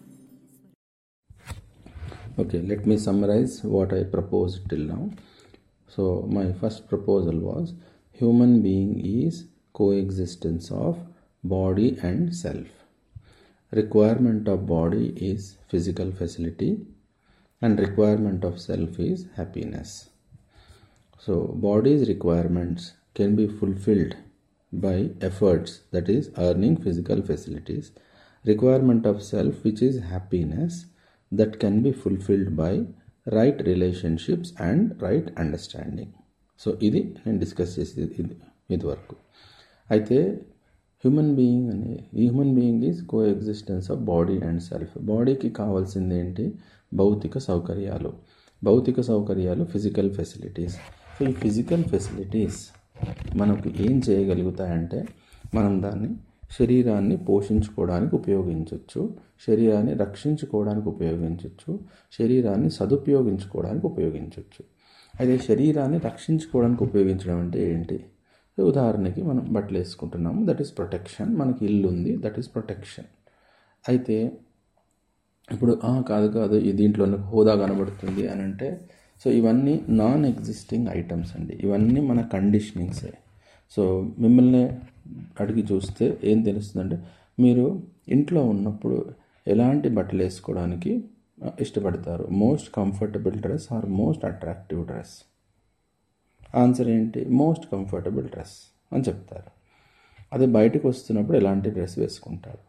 Okay, let me summarize what I proposed till now. So, my first proposal was human being is coexistence of body and self. Requirement of body is physical facility, and requirement of self is happiness. So bodies requirements can be fulfilled by efforts that is earning physical facilities requirement of self which is happiness that can be fulfilled by right relationships and right understanding so ఇది నేను discuss చేసేది ఇది ఇది వరకు అయితే human being అనే human being is coexistence of body and self బాడీకి కావాల్సింది ఏంటి భౌతిక సౌకర్యాలు భౌతిక సౌకర్యాలు ఫిజికల్ ఫెసిలిటీస్ సో ఈ ఫిజికల్ ఫెసిలిటీస్ మనకు ఏం చేయగలుగుతాయంటే మనం దాన్ని శరీరాన్ని పోషించుకోవడానికి ఉపయోగించవచ్చు శరీరాన్ని రక్షించుకోవడానికి ఉపయోగించవచ్చు శరీరాన్ని సదుపయోగించుకోవడానికి ఉపయోగించవచ్చు అయితే శరీరాన్ని రక్షించుకోవడానికి ఉపయోగించడం అంటే ఏంటి ఉదాహరణకి మనం బట్టలు వేసుకుంటున్నాము దట్ ఈస్ ప్రొటెక్షన్ మనకి ఇల్లు ఉంది దట్ ఈస్ ప్రొటెక్షన్ అయితే ఇప్పుడు "ఆ, కాదు కాదు ఈ దీంట్లో నాకు హోదా కనబడుతుంది అని అంటే సో ఇవన్నీ నాన్ ఎగ్జిస్టింగ్ ఐటమ్స్ అండి ఇవన్నీ మన కండిషనింగ్సే సో మిమ్మల్ని అడిగి చూస్తే ఏం తెలుస్తుందంటే మీరు ఇంట్లో ఉన్నప్పుడు ఎలాంటి బట్టలు వేసుకోవడానికి ఆ, ఇష్టపడతారు most comfortable dress or most attractive dress answer ఏంటి మోస్ట్ కంఫర్టబుల్ డ్రెస్ అని చెప్తారు అదే బయటకు వస్తున్నప్పుడు ఎలాంటి డ్రెస్ వేసుకుంటారు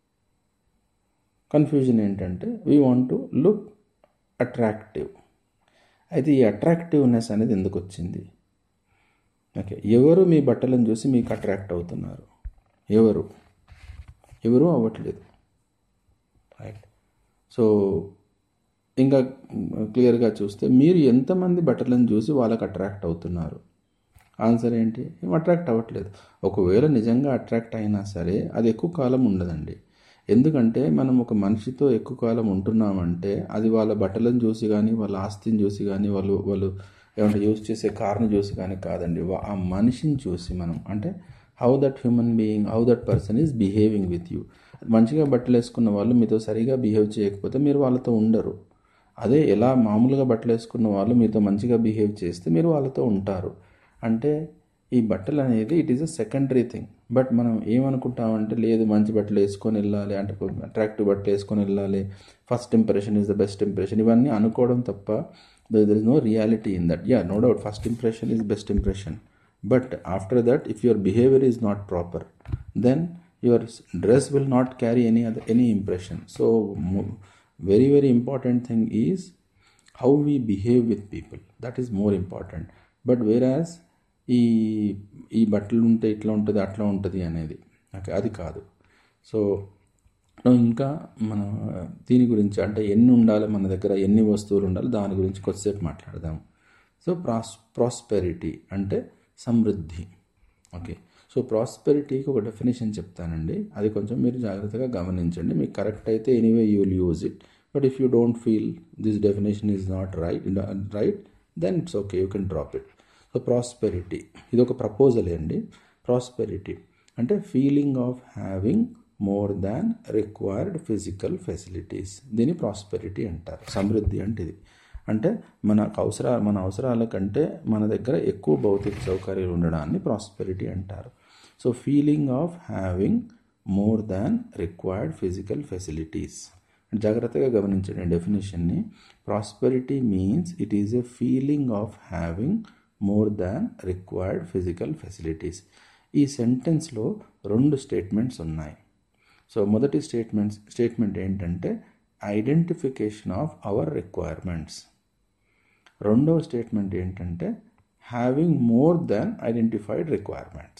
కన్ఫ్యూజన్ ఏంటంటే we want to look attractive అయితే ఈ అట్రాక్టివ్నెస్ అనేది ఎందుకు వచ్చింది ఓకే ఎవరు మీ బట్టలను చూసి మీకు అట్రాక్ట్ అవుతున్నారు ఎవరు ఎవరు అవ్వట్లేదు రైట్ సో ఇంకా క్లియర్గా చూస్తే మీరు ఎంతమంది బట్టలను చూసి వాళ్ళకి అట్రాక్ట్ అవుతున్నారు ఆన్సర్ ఏంటి ఏం అట్రాక్ట్ అవ్వట్లేదు ఒకవేళ నిజంగా అట్రాక్ట్ అయినా సరే అది ఎక్కువ కాలం ఉండదండి ఎందుకంటే మనం ఒక మనిషితో ఎక్కువ కాలం ఉంటున్నామంటే అది వాళ్ళ బట్టలను చూసి కానీ వాళ్ళ ఆస్తిని చూసి కానీ వాళ్ళు వాళ్ళు ఏమంటే యూజ్ చేసే కార్ని చూసి కానీ కాదండి వా- ఆ మనిషిని చూసి మనం అంటే how that human being how that person is behaving with you మంచిగా బట్టలు వేసుకున్న వాళ్ళు మీతో సరిగా బిహేవ్ చేయకపోతే మీరు వాళ్ళతో ఉండరు అదే ఎలా మామూలుగా బట్టలు వేసుకున్న వాళ్ళు మీతో మంచిగా బిహేవ్ చేస్తే మీరు వాళ్ళతో ఉంటారు అంటే ఈ బట్టలు అనేది it is a secondary thing but మనం ఏమనుకుంటామంటే లేదు మంచి బట్టలు వేసుకొని వెళ్ళాలి అంటే అట్రాక్టివ్ బట్టలు వేసుకొని వెళ్ళాలి first impression is the best impression ఇవన్నీ అనుకోవడం తప్ప there is no reality in that ya no doubt first impression is best impression but after that if your behaviour is not proper then your dress will not carry any other any impression so very very important thing is how we behave with people that is more important but వేరాజ్ ఈ ఈ బట్టలు ఉంటే ఇట్లా ఉంటుంది అట్లా ఉంటుంది అనేది ఓకే అది కాదు సో ఇంకా మన దీని గురించి అంటే ఎన్ని ఉండాలి మన దగ్గర ఎన్ని వస్తువులు ఉండాలి దాని గురించి కొద్దిసేపు మాట్లాడదాం సో ప్రాస్ ప్రాస్పెరిటీ అంటే సమృద్ధి ఓకే సో ప్రాస్పెరిటీకి ఒక డెఫినేషన్ చెప్తానండి అది కొంచెం మీరు జాగ్రత్తగా గమనించండి మీకు కరెక్ట్ అయితే anyway you will use it but if you don't feel this definition is not right right then it's okay you can drop it so prosperity ఇది ఒక ప్రపోజల్ అండి ప్రాస్పెరిటీ అంటే feeling of having more than required physical facilities దీన్ని prosperity అంటారు సమృద్ధి అంటే ఇది అంటే మన అవసర మన అవసరాల కంటే మన దగ్గర ఎక్కువ భౌతిక సౌకర్యాలు ఉండడాన్ని ప్రాస్పెరిటీ అంటారు so feeling of having more than required physical facilities జాగ్రత్తగా గమనించండి డెఫినేషన్ని prosperity means it is a feeling of having more than required physical facilities ఈ సెంటెన్స్లో రెండు స్టేట్మెంట్స్ ఉన్నాయి సో మొదటి స్టేట్మెంట్ స్టేట్మెంట్ ఏంటంటే ఐడెంటిఫికేషన్ ఆఫ్ అవర్ రిక్వైర్మెంట్స్ రెండవ స్టేట్మెంట్ ఏంటంటే having more than identified requirements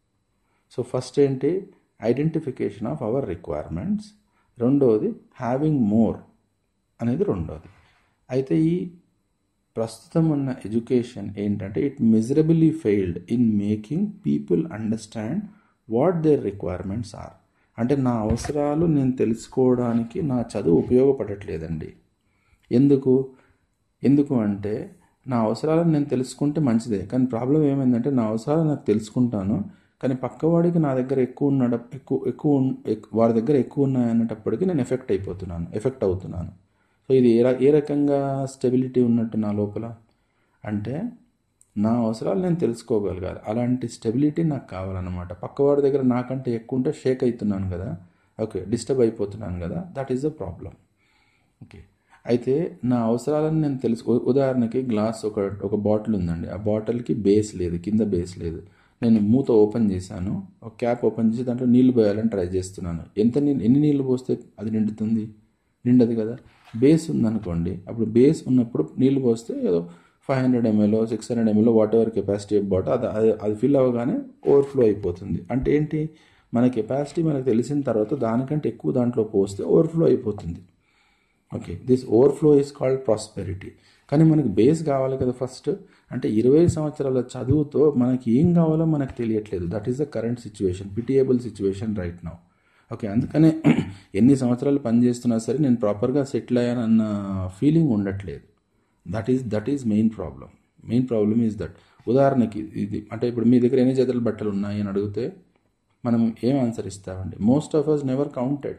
so first ఏంటి ఐడెంటిఫికేషన్ ఆఫ్ అవర్ రిక్వైర్మెంట్స్ రెండవది హ్యావింగ్ మోర్ అనేది రెండవది అయితే ఈ ప్రస్తుతం ఉన్న ఎడ్యుకేషన్ ఏంటంటే it miserably failed in making people understand what their requirements are అంటే నా అవసరాలు నేను తెలుసుకోవడానికి నా చదువు ఉపయోగపడట్లేదండి ఎందుకు ఎందుకు అంటే నా అవసరాలను నేను తెలుసుకుంటే మంచిదే కానీ ప్రాబ్లం ఏమైందంటే నా అవసరాలు నాకు తెలుసుకుంటాను కానీ పక్కవాడికి నా దగ్గర ఎక్కువ ఉన్నడ ఎక్కువ ఎక్కువ ఉన్- ఎక్- వాడి దగ్గర ఎక్కువ ఉన్నాయనేటప్పటికీ నేను ఎఫెక్ట్ అయిపోతున్నాను ఎఫెక్ట్ అవుతున్నాను సో ఇది ఏ ర- ఏ రకంగా స్టెబిలిటీ ఉన్నట్టు నా లోపల అంటే నా అవసరాలు నేను తెలుసుకోగలగాలి అలాంటి స్టెబిలిటీ నాకు కావాలన్నమాట పక్కవాడి దగ్గర నాకంటే ఎక్కువ ఉంటే షేక్ అవుతున్నాను కదా ఓకే డిస్టర్బ్ అయిపోతున్నాను కదా that is the problem okay అయితే నా అవసరాలను నేను తెలుసు ఉ- ఉదాహరణకి గ్లాస్ ఒక ఒక బాటిల్ ఉందండి ఆ బాటిల్కి బేస్ లేదు కింద బేస్ లేదు నేను మూత ఓపెన్ చేశాను ఒక క్యాప్ ఓపెన్ చేసి దాంట్లో నీళ్లు పోయాలని ట్రై చేస్తున్నాను ఎంత నీళ్ళు ఎన్ని నీళ్లు పోస్తే అది నిండుతుంది నిండదు కదా బేస్ ఉందనుకోండి అప్పుడు బేస్ ఉన్నప్పుడు నీళ్లు పోస్తే ఏదో five hundred ML six hundred ML whatever capacity bottle అది అది అది ఫిల్ అవ్వగానే ఓవర్ఫ్లో అయిపోతుంది అంటే ఏంటి మన కెపాసిటీ మనకు తెలిసిన తర్వాత దానికంటే ఎక్కువ దాంట్లో పోస్తే ఓవర్ఫ్లో అయిపోతుంది okay this overflow is called prosperity కానీ మనకి బేస్ కావాలి కదా ఫస్ట్ అంటే ఇరవై సంవత్సరాల చదువుతో మనకి ఏం కావాలో మనకు తెలియట్లేదు that is the current situation pitiable situation right now okay అందుకనే ఎన్ని సంవత్సరాలు పనిచేస్తున్నా సరే నేను ప్రాపర్గా సెటిల్ అయ్యానన్న ఫీలింగ్ ఉండట్లేదు that is that is main problem main problem is that ఉదాహరణకి ఇది అంటే ఇప్పుడు మీ దగ్గర ఎన్ని జతల బట్టలు ఉన్నాయి అని అడిగితే మనం ఏం ఆన్సర్ ఇస్తామండి most of us never counted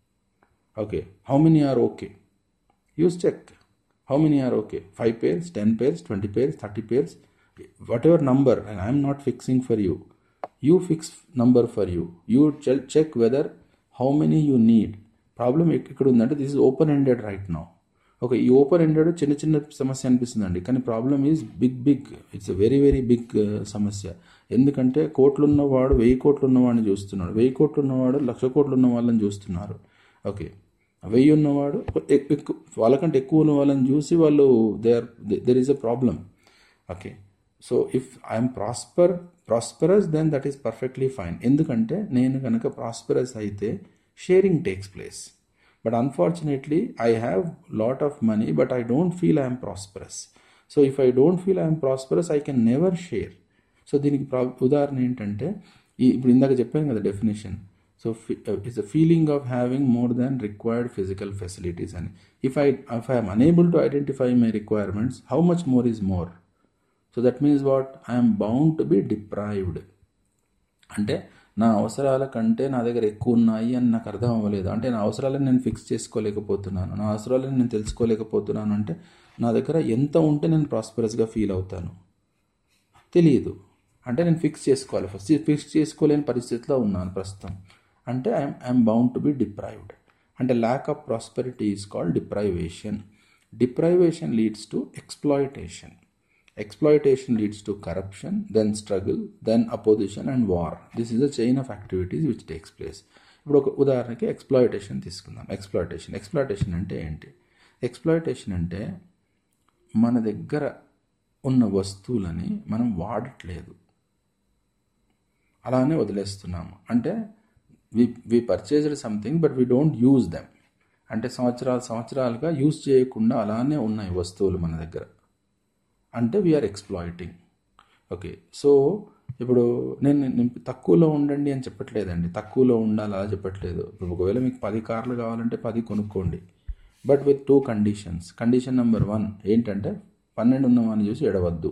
okay how many are okay use check how many are okay five pairs ten pairs twenty pairs thirty pairs whatever number and I'm not fixing for you you fix number for you you check whether how many you need problem ఎక్కడ ఉందంటే this is open ended right now okay ఈ open ended చిన్న చిన్న సమస్య అనిపిస్తుందండి కానీ problem is big big it's a very very big సమస్య ఎందుకంటే కోట్లు ఉన్నవాడు వెయ్యి కోట్లు ఉన్నవాడిని చూస్తున్నాడు వెయ్యి కోట్లు ఉన్నవాడు లక్ష కోట్లు ఉన్న వాళ్ళని చూస్తున్నారు ఓకే వెయ్యి ఉన్నవాడు ఎక్- ఎక్కువ వాళ్ళకంటే ఎక్కువ ఉన్న వాళ్ళని చూసి వాళ్ళు they are there is a problem okay so if I'm prosper prosperous then that is perfectly fine ఎందుకంటే నేను కనుక ప్రాస్పరస్ అయితే sharing takes place but unfortunately I have lot of money but I don't feel I'm prosperous so if I don't feel I'm prosperous I can never share so దీనికి ప్రా ఉదాహరణ ఏంటంటే ఈ ఇప్పుడు ఇందాక చెప్పాను కదా definition so it's a feeling of having more than required physical facilities అని if I if I'm unable to identify my requirements how much more is more so that means what I'm bound to be deprived అంటే నా అవసరాల కంటే నా దగ్గర ఎక్కువ ఉన్నాయి అని నాకు అర్థం అవ్వలేదు అంటే నా అవసరాలను నేను ఫిక్స్ చేసుకోలేకపోతున్నాను నా అవసరాలను నేను తెలుసుకోలేకపోతున్నాను అంటే నా దగ్గర ఎంత ఉంటే నేను ప్రాస్పరస్గా ఫీల్ అవుతాను తెలియదు అంటే నేను ఫిక్స్ చేసుకోవాలి ఫస్ట్ ఫిక్స్ చేసుకోలేని పరిస్థితిలో ఉన్నాను ప్రస్తుతం అంటే I'm I'm bound to be deprived అంటే lack of prosperity is called deprivation deprivation leads to exploitation exploitation leads to corruption then struggle then opposition and war this is a chain of activities which takes place ఇప్పుడు ఒక ఉదాహరణకి exploitation తీసుకుందాం exploitation exploitation అంటే ఏంటి exploitation అంటే మన దగ్గర ఉన్న వస్తువులని మనం వాడట్లేదు అలానే వదిలేస్తున్నాము అంటే we we purchased something but we don't use them అంటే సంవత్సరాలు సంవత్సరాలుగా యూజ్ చేయకుండా అలానే ఉన్నాయి వస్తువులు మన దగ్గర అంటే వీఆర్ ఎక్స్ప్లాయిటింగ్ ఓకే సో ఇప్పుడు నేను నేను తక్కువలో ఉండండి అని చెప్పట్లేదండి తక్కువలో ఉండాలి అలా చెప్పట్లేదు ఇప్పుడు ఒకవేళ మీకు పది కార్లు కావాలంటే పది కొనుక్కోండి but with two conditions condition number one ఏంటంటే పన్నెండు ఉన్నవాన్ని చూసి ఎడవద్దు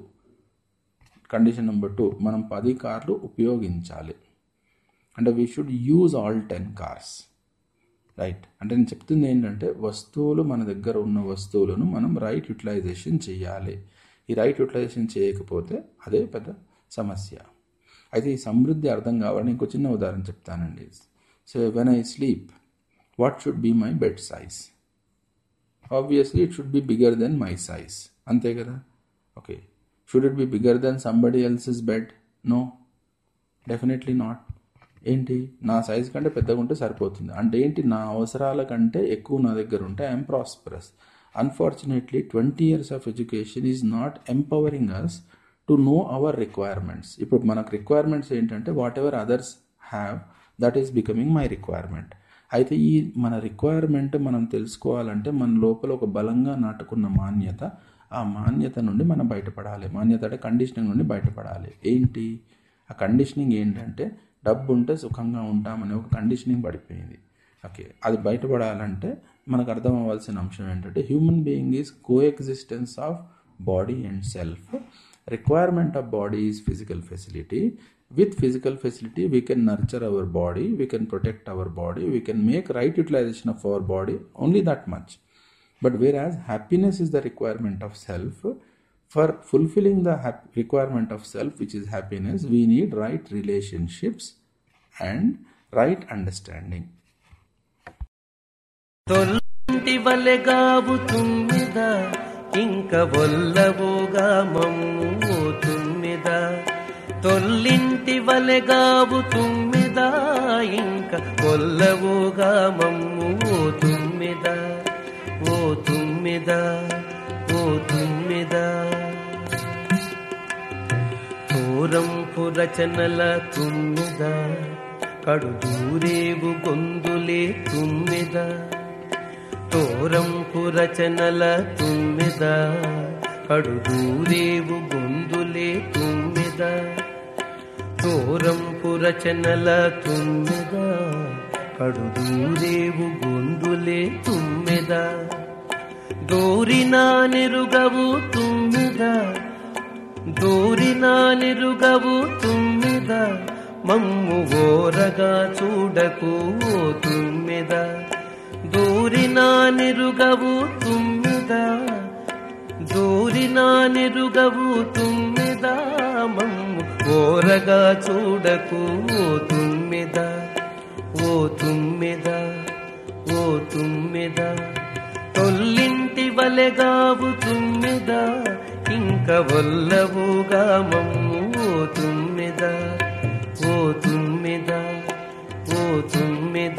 కండిషన్ నెంబర్ టూ మనం పది కార్లు ఉపయోగించాలి అంటే we should use all ten cars right అంటే నేను చెప్తుంది ఏంటంటే వస్తువులు మన దగ్గర ఉన్న వస్తువులను మనం రైట్ యూటిలైజేషన్ చేయాలి ఈ రైట్ యూటిలైజేషన్ చేయకపోతే అదే పెద్ద సమస్య అయితే ఈ సమృద్ధి అర్థం కావాలని ఇంకో చిన్న ఉదాహరణ చెప్తానండి so when I sleep what should be my bed size obviously it should be bigger then my size అంతే కదా okay should it be bigger then somebody else's bed no definitely not ఏంటి నా సైజ్ కంటే పెద్దగా ఉంటే సరిపోతుంది అంటే ఏంటి నా అవసరాల కంటే ఎక్కువ నా దగ్గర ఉంటే I'm prosperous unfortunately twenty years of education is not empowering us to know our requirements ఇప్పుడు మనకు రిక్వైర్మెంట్స్ ఏంటంటే whatever others have that is becoming my requirement అయితే ఈ మన రిక్వైర్మెంట్ మనం తెలుసుకోవాలంటే మన లోపల ఒక బలంగా నాటుకున్న మాన్యత ఆ మాన్యత నుండి మనం బయటపడాలి మాన్యత అంటే కండిషనింగ్ నుండి బయటపడాలి ఏంటి ఆ కండిషనింగ్ ఏంటంటే డబ్బు ఉంటే సుఖంగా ఉంటామనే ఒక కండిషనింగ్ పడిపోయింది ఓకే అది బయటపడాలంటే మనకు అర్థం అవ్వాల్సిన అంశం ఏంటంటే human being is coexistence of body and self requirement of body is physical facility with physical facility we can nurture our body we can protect our body we can make right utilization of our body only that much but whereas happiness is the requirement of self for fulfilling the hap- requirement of self which is happiness we need right relationships and right understanding తొల్లంటి వలెగావు తుమ్మిద ఇంక వల్లవుగా మమ్ము తుమ్మిద తొల్లింటి వలెగావు తుమ్మిద ఇంక వల్లవుగా మమ్ము తుమ్మిద ఓ తుమ్మిద ఓ తుమ్మిద తోరంపు రచనల తుమ్మిద కడుదూరేవు గొందులే తుమ్మిద తోరంపు రచనల తుమ్మిద కడుదూరేవు గొందులే తుమ్మిద తోరంపు రచనల తుమ్మిద కడుదూరేవు గొందులే తుమ్మిద దూరినా నిరుగవు తుమ్మిద దూరినా నిరుగవు తుమ్మిద మమ్ము ఓరగా చూడకు ఓ తుమ్మిద దూరినా నిరుగవు తుమ్మిద దూరినా నిరుగవు తుమ్మిద మమ్ము ఓరగా చూడకు ఓ తుమ్మిద ఓ తుమ్మిద ఓ తుమ్మిద తొల్లింటి వలెగావు తుమ్మిద ఇంక వల్లవుగా మమ్ము ఓ తుమ్మిద ఓ తుమ్మిద ఓ తుమ్మిద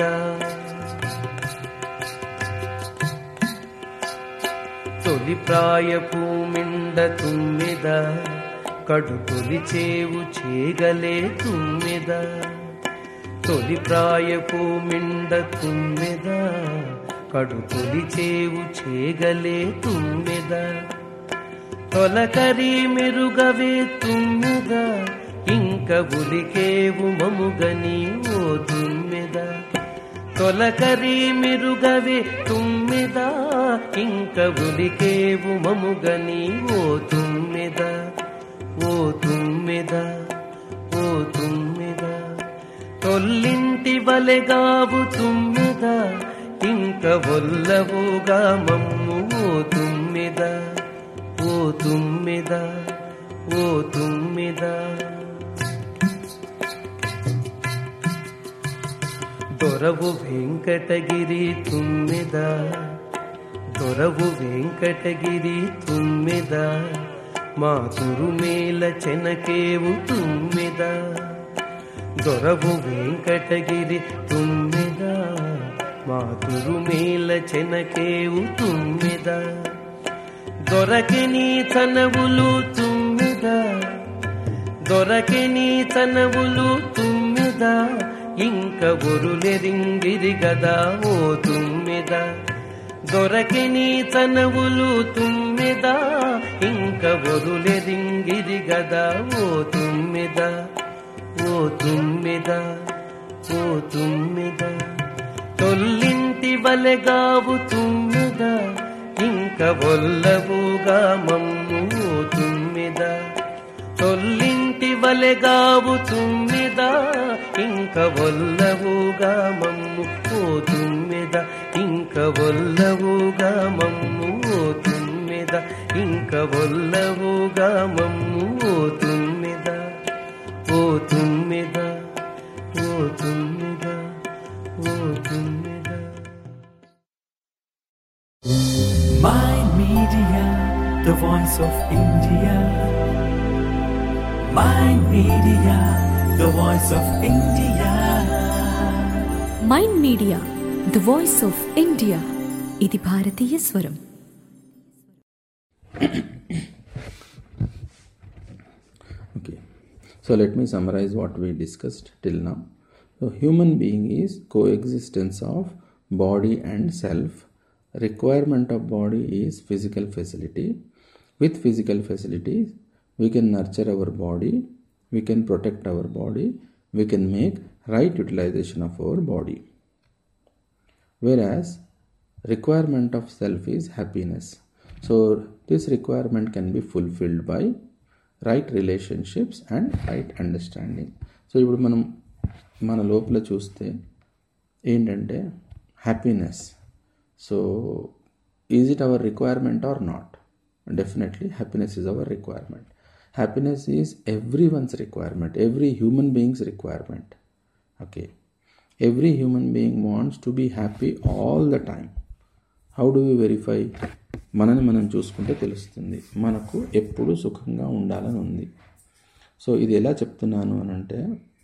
తొలి ప్రాయపు మిండ తుమ్మిద కడు తొలిచేవు చేగలే తుమ్మిద తొలి ప్రాయపు మిండ తుమ్మిద కడు తొలిచేవు చేగలే తుమ్మిద తొలకరి మెరుగవే తుమ్మిద ఇంక ఉలికేవు మముగని ఓ తుమ్మిద తొలకరి మెరుగవే తుమ్మిద ఇంక ఉలికేవు మముగని ఓ తుమ్మిద ఓ తుమ్మిద ఓ తుమ్మిద తొల్లింటి వలెగావు తుమ్మిద ఇంక వల్లవుగా మమ్ము ఓ తుమ్మిద ఓ తుమ్మిద ఓ తుమ్మిద దొరవు వెంకటగిరి తుమ్మిద దొరవు వెంకటగిరి తుమ్మిద మా తురుమేల చెనకేవు తుమ్మిద దొరవు వెంకటగిరి తుమ్మిద మా తురుమేల చెనకేవు తుమ్మిద దొరకిని తనవులు తుమ్మిద దొరకిని తనవులు తుమ్మిద ఇంక ఒరులెరింగిరి గదా ఓ తుమ్మిద దొరకిని తనవులు తుమ్మిద ఇంక ఒరులెరింగిరి గదా ఓ తుమ్మిద ఓ తుమ్మిద ఓ తుమ్మిద తొల్లింటి వలెగావు తుమ్మిద ఇంక వల్లవుగా మమ్ము ఓ తుమ్మిద తొల్లింటి వలెగావు తుమ్మిద ఇంక వల్లవుగా మమ్ము ఓ తుమ్మిద ఇంక వల్లవుగా మమ్ము ఓ తుమ్మిద ఇంక వల్లవుగా మమ్ము ఓ తుమ్మిద ఓ తుమ్మిద ఓ తుమ్మిద ఓ తుమ్మిద My Media, the voice of India. My Media, the voice of India. Mind media the voice of India ఇది భారతీయ స్వరం Okay. So let me summarize what we discussed till now. So human being is coexistence of body and self. Requirement of body is physical facility. With physical facilities, we can nurture our body, we can protect our body, we can make right utilization of our body. Whereas requirement of self is happiness. So this requirement can be fulfilled by right relationships and right understanding so ఇప్పుడు మనం మన లోపల చూస్తే ఏంటంటే happiness so is it our requirement or not definitely happiness is our requirement happiness is everyone's requirement every human beings requirement okay every human being wants to be happy all the time how do we verify మనని మనం చూసుకుంటే తెలుస్తుంది మనకు ఎప్పుడు సుఖంగా ఉండాలని ఉంది so ఇది ఎలా చెప్తున్నాను అని అంటే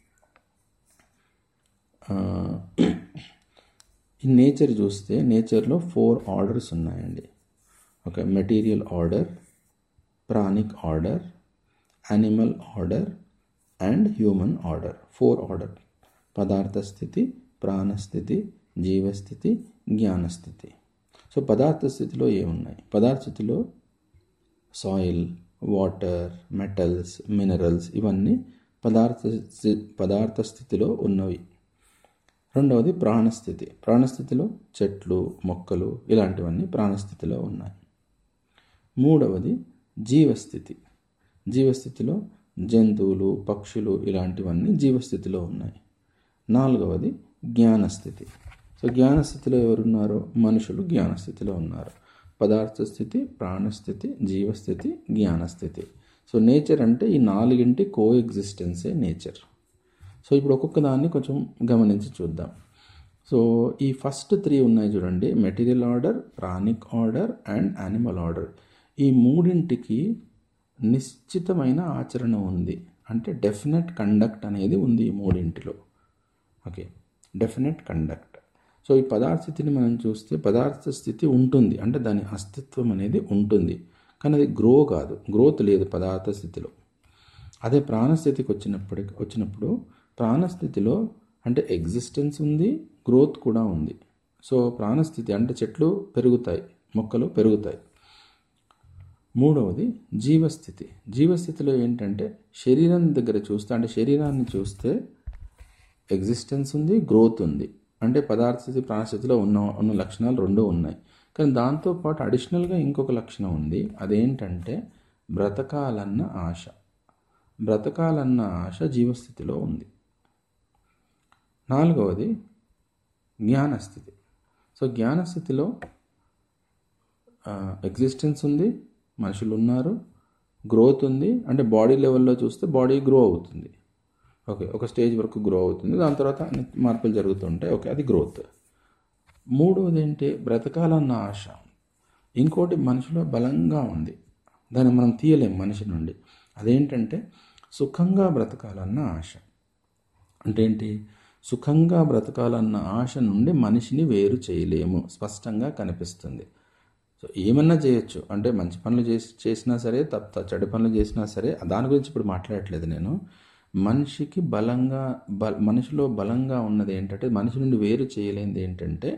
ఈ నేచర్ చూస్తే నేచర్లో ఫోర్ ఆర్డర్స్ ఉన్నాయండి ఒక material order pranic order animal order and human order four order పదార్థ స్థితి ప్రాణస్థితి జీవస్థితి జ్ఞానస్థితి సో పదార్థ స్థితిలో ఏమున్నాయి పదార్థ స్థితిలో సాయిల్ వాటర్ మెటల్స్ మినరల్స్ ఇవన్నీ పదార్థ స్థి- పదార్థ స్థితిలో ఉన్నవి రెండవది ప్రాణస్థితి ప్రాణస్థితిలో చెట్లు మొక్కలు ఇలాంటివన్నీ ప్రాణస్థితిలో ఉన్నాయి మూడవది జీవస్థితి జీవస్థితిలో జంతువులు పక్షులు ఇలాంటివన్నీ జీవస్థితిలో ఉన్నాయి నాలుగవది జ్ఞానస్థితి సో జ్ఞానస్థితిలో ఎవరున్నారో మనుషులు జ్ఞానస్థితిలో ఉన్నారు పదార్థ స్థితి ప్రాణస్థితి జీవస్థితి జ్ఞానస్థితి సో నేచర్ అంటే ఈ నాలుగింటి కో ఎగ్జిస్టెన్సే నేచర్ సో ఇప్పుడు ఒక్కొక్క దాన్ని కొంచెం గమనించి చూద్దాం సో ఈ ఫస్ట్ త్రీ ఉన్నాయి చూడండి material order pranic order and animal order ఈ మూడింటికి నిశ్చితమైన ఆచరణ ఉంది అంటే డెఫినెట్ కండక్ట్ అనేది ఉంది ఈ మూడింటిలో ఓకే డెఫినెట్ కండక్ట్ సో ఈ పదార్థ స్థితిని మనం చూస్తే పదార్థ స్థితి ఉంటుంది అంటే దాని అస్తిత్వం అనేది ఉంటుంది కానీ అది గ్రో కాదు గ్రోత్ లేదు పదార్థ స్థితిలో అదే ప్రాణస్థితికి వచ్చినప్పటికి వచ్చినప్పుడు ప్రాణస్థితిలో అంటే ఎగ్జిస్టెన్స్ ఉంది గ్రోత్ కూడా ఉంది సో ప్రాణస్థితి అంటే చెట్లు పెరుగుతాయి మొక్కలు పెరుగుతాయి మూడవది జీవస్థితి జీవస్థితిలో ఏంటంటే శరీరం దగ్గర చూస్తే అంటే శరీరాన్ని చూస్తే ఎగ్జిస్టెన్స్ ఉంది గ్రోత్ ఉంది అంటే పదార్థ స్థితి ప్రాణస్థితిలో ఉన్న ఉన్న లక్షణాలు రెండు ఉన్నాయి కానీ దాంతోపాటు అడిషనల్గా ఇంకొక లక్షణం ఉంది అదేంటంటే బ్రతకాలన్న ఆశ బ్రతకాలన్న ఆశ జీవస్థితిలో ఉంది నాలుగవది జ్ఞానస్థితి సో జ్ఞానస్థితిలో ఎగ్జిస్టెన్స్ ఉంది మనుషులు ఉన్నారు గ్రోత్ ఉంది అంటే బాడీ లెవెల్లో చూస్తే బాడీ గ్రో అవుతుంది ఓకే ఒక స్టేజ్ వరకు గ్రో అవుతుంది దాని తర్వాత అన్ని మార్పులు జరుగుతుంటాయి ఓకే అది గ్రోత్ మూడవది ఏంటి బ్రతకాలన్న ఆశ ఇంకోటి మనిషిలో బలంగా ఉంది దాన్ని మనం తీయలేం మనిషి నుండి అదేంటంటే సుఖంగా బ్రతకాలన్న ఆశ అంటే ఏంటి సుఖంగా బ్రతకాలన్న ఆశ నుండి మనిషిని వేరు చేయలేము స్పష్టంగా కనిపిస్తుంది సో ఏమన్నా చేయొచ్చు అంటే మంచి పనులు చేసి చేసినా సరే తప్ప చెడు పనులు చేసినా సరే దాని గురించి ఇప్పుడు మాట్లాడట్లేదు నేను మనిషికి బలంగా బ మనిషిలో బలంగా ఉన్నది ఏంటంటే మనిషి నుండి వేరు చేయలేనిది ఏంటంటే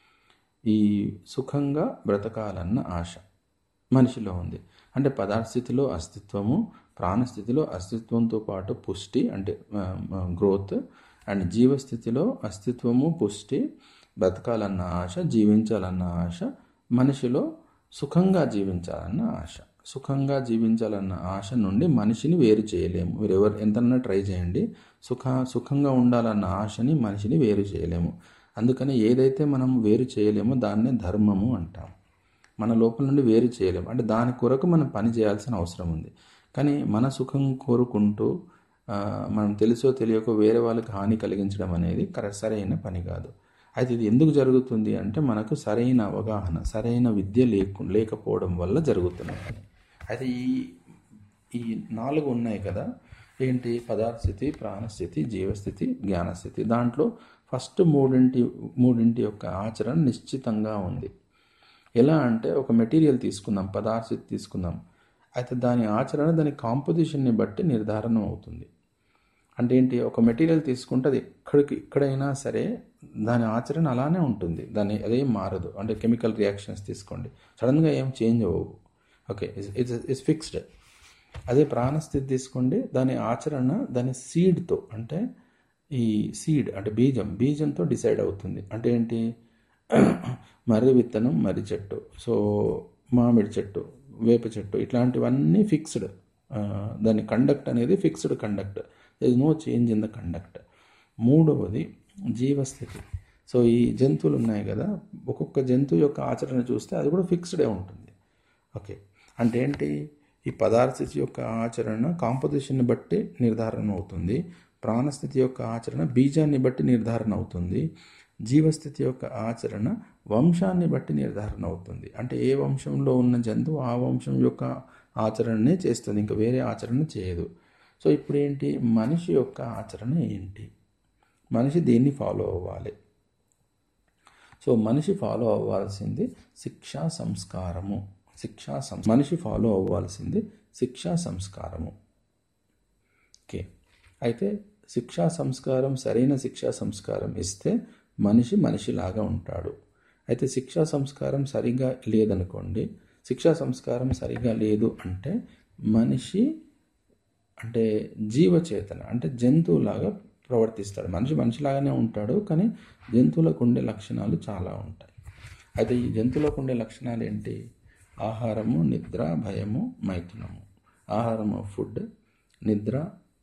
ఈ సుఖంగా బ్రతకాలన్న ఆశ మనిషిలో ఉంది అంటే పదార్థ స్థితిలో అస్తిత్వము ప్రాణస్థితిలో అస్తిత్వంతో పాటు పుష్టి అంటే గ్రోత్ అండ్ జీవస్థితిలో అస్తిత్వము పుష్టి బ్రతకాలన్న ఆశ జీవించాలన్న ఆశ మనిషిలో సుఖంగా జీవించాలన్న ఆశ సుఖంగా జీవించాలన్న ఆశ నుండి మనిషిని వేరు చేయలేము మీరు ఎవరు ఎంతన్నా ట్రై చేయండి సుఖ సుఖంగా ఉండాలన్న ఆశని మనిషిని వేరు చేయలేము అందుకని ఏదైతే మనం వేరు చేయలేమో దాన్నే ధర్మము అంటాం మన లోపల నుండి వేరు చేయలేము అంటే దాని కొరకు మనం పని చేయాల్సిన అవసరం ఉంది కానీ మన సుఖం కోరుకుంటూ ఆ, మనం తెలుసో తెలియకో వేరే వాళ్ళకి హాని కలిగించడం అనేది కరెక్ట్ సరైన పని కాదు అయితే ఇది ఎందుకు జరుగుతుంది అంటే మనకు సరైన అవగాహన సరైన విద్య లేకు లేకపోవడం వల్ల జరుగుతున్న పని అయితే ఈ ఈ నాలుగు ఉన్నాయి కదా ఏంటి పదార్థ స్థితి ప్రాణస్థితి జీవస్థితి జ్ఞానస్థితి దాంట్లో ఫస్ట్ మూడింటి మూడింటి యొక్క ఆచరణ నిశ్చితంగా ఉంది ఎలా అంటే ఒక మెటీరియల్ తీసుకుందాం పదార్థ స్థితి తీసుకుందాం అయితే దాని ఆచరణ దాని కాంపోజిషన్ని బట్టి నిర్ధారణ అవుతుంది అంటే ఏంటి ఒక మెటీరియల్ తీసుకుంటే అది ఎక్కడికి ఎక్కడైనా సరే దాని ఆచరణ అలానే ఉంటుంది దాని అదేం మారదు అంటే కెమికల్ రియాక్షన్స్ తీసుకోండి సడన్గా ఏం చేంజ్ అవ్వవు ఓకే ఇట్స్ ఇట్స్ ఫిక్స్డ్ అదే ప్రాణస్థితి తీసుకోండి దాని ఆచరణ దాని సీడ్తో అంటే ఈ సీడ్ అంటే బీజం బీజంతో డిసైడ్ అవుతుంది అంటే ఏంటి మర్రి విత్తనం మర్రి చెట్టు సో మామిడి చెట్టు వేప చెట్టు ఇట్లాంటివన్నీ ఫిక్స్డ్ దాని కండక్ట్ అనేది fixed conduct there no change in the conduct మూడవది జీవస్థితి సో ఈ జంతువులు ఉన్నాయి కదా ఒక్కొక్క జంతువు యొక్క ఆచరణ చూస్తే అది కూడా ఫిక్స్డే ఉంటుంది ఓకే అంటే ఏంటి ఈ పదార్థస్థితి యొక్క ఆచరణ కాంపోజిషన్ని బట్టి నిర్ధారణ అవుతుంది ప్రాణస్థితి యొక్క ఆచరణ బీజాన్ని బట్టి నిర్ధారణ అవుతుంది జీవస్థితి యొక్క ఆచరణ వంశాన్ని బట్టి నిర్ధారణ అవుతుంది అంటే ఏ వంశంలో ఉన్న జంతువు ఆ వంశం యొక్క ఆచరణనే చేస్తుంది ఇంకా వేరే ఆచరణ చేయదు సో ఇప్పుడు ఏంటి మనిషి యొక్క ఆచరణ ఏంటి మనిషి దేన్ని ఫాలో అవ్వాలి సో మనిషి ఫాలో అవ్వాల్సింది శిక్షా సంస్కారము శిక్షా సం మనిషి ఫాలో అవ్వాల్సింది శిక్షా సంస్కారము ఓకే అయితే శిక్షా సంస్కారం సరైన శిక్షా సంస్కారం ఇస్తే మనిషి మనిషిలాగా ఉంటాడు అయితే శిక్షా సంస్కారం సరిగా లేదనుకోండి శిక్షా సంస్కారం సరిగా లేదు అంటే మనిషి అంటే జీవచేతన అంటే జంతువులాగా ప్రవర్తిస్తాడు మనిషి మనిషిలాగానే ఉంటాడు కానీ జంతువులకు ఉండే లక్షణాలు చాలా ఉంటాయి అయితే ఈ జంతువులకు ఉండే లక్షణాలు ఏంటి ఆహారము నిద్ర భయము మైథునము ఆహారము ఫుడ్ నిద్ర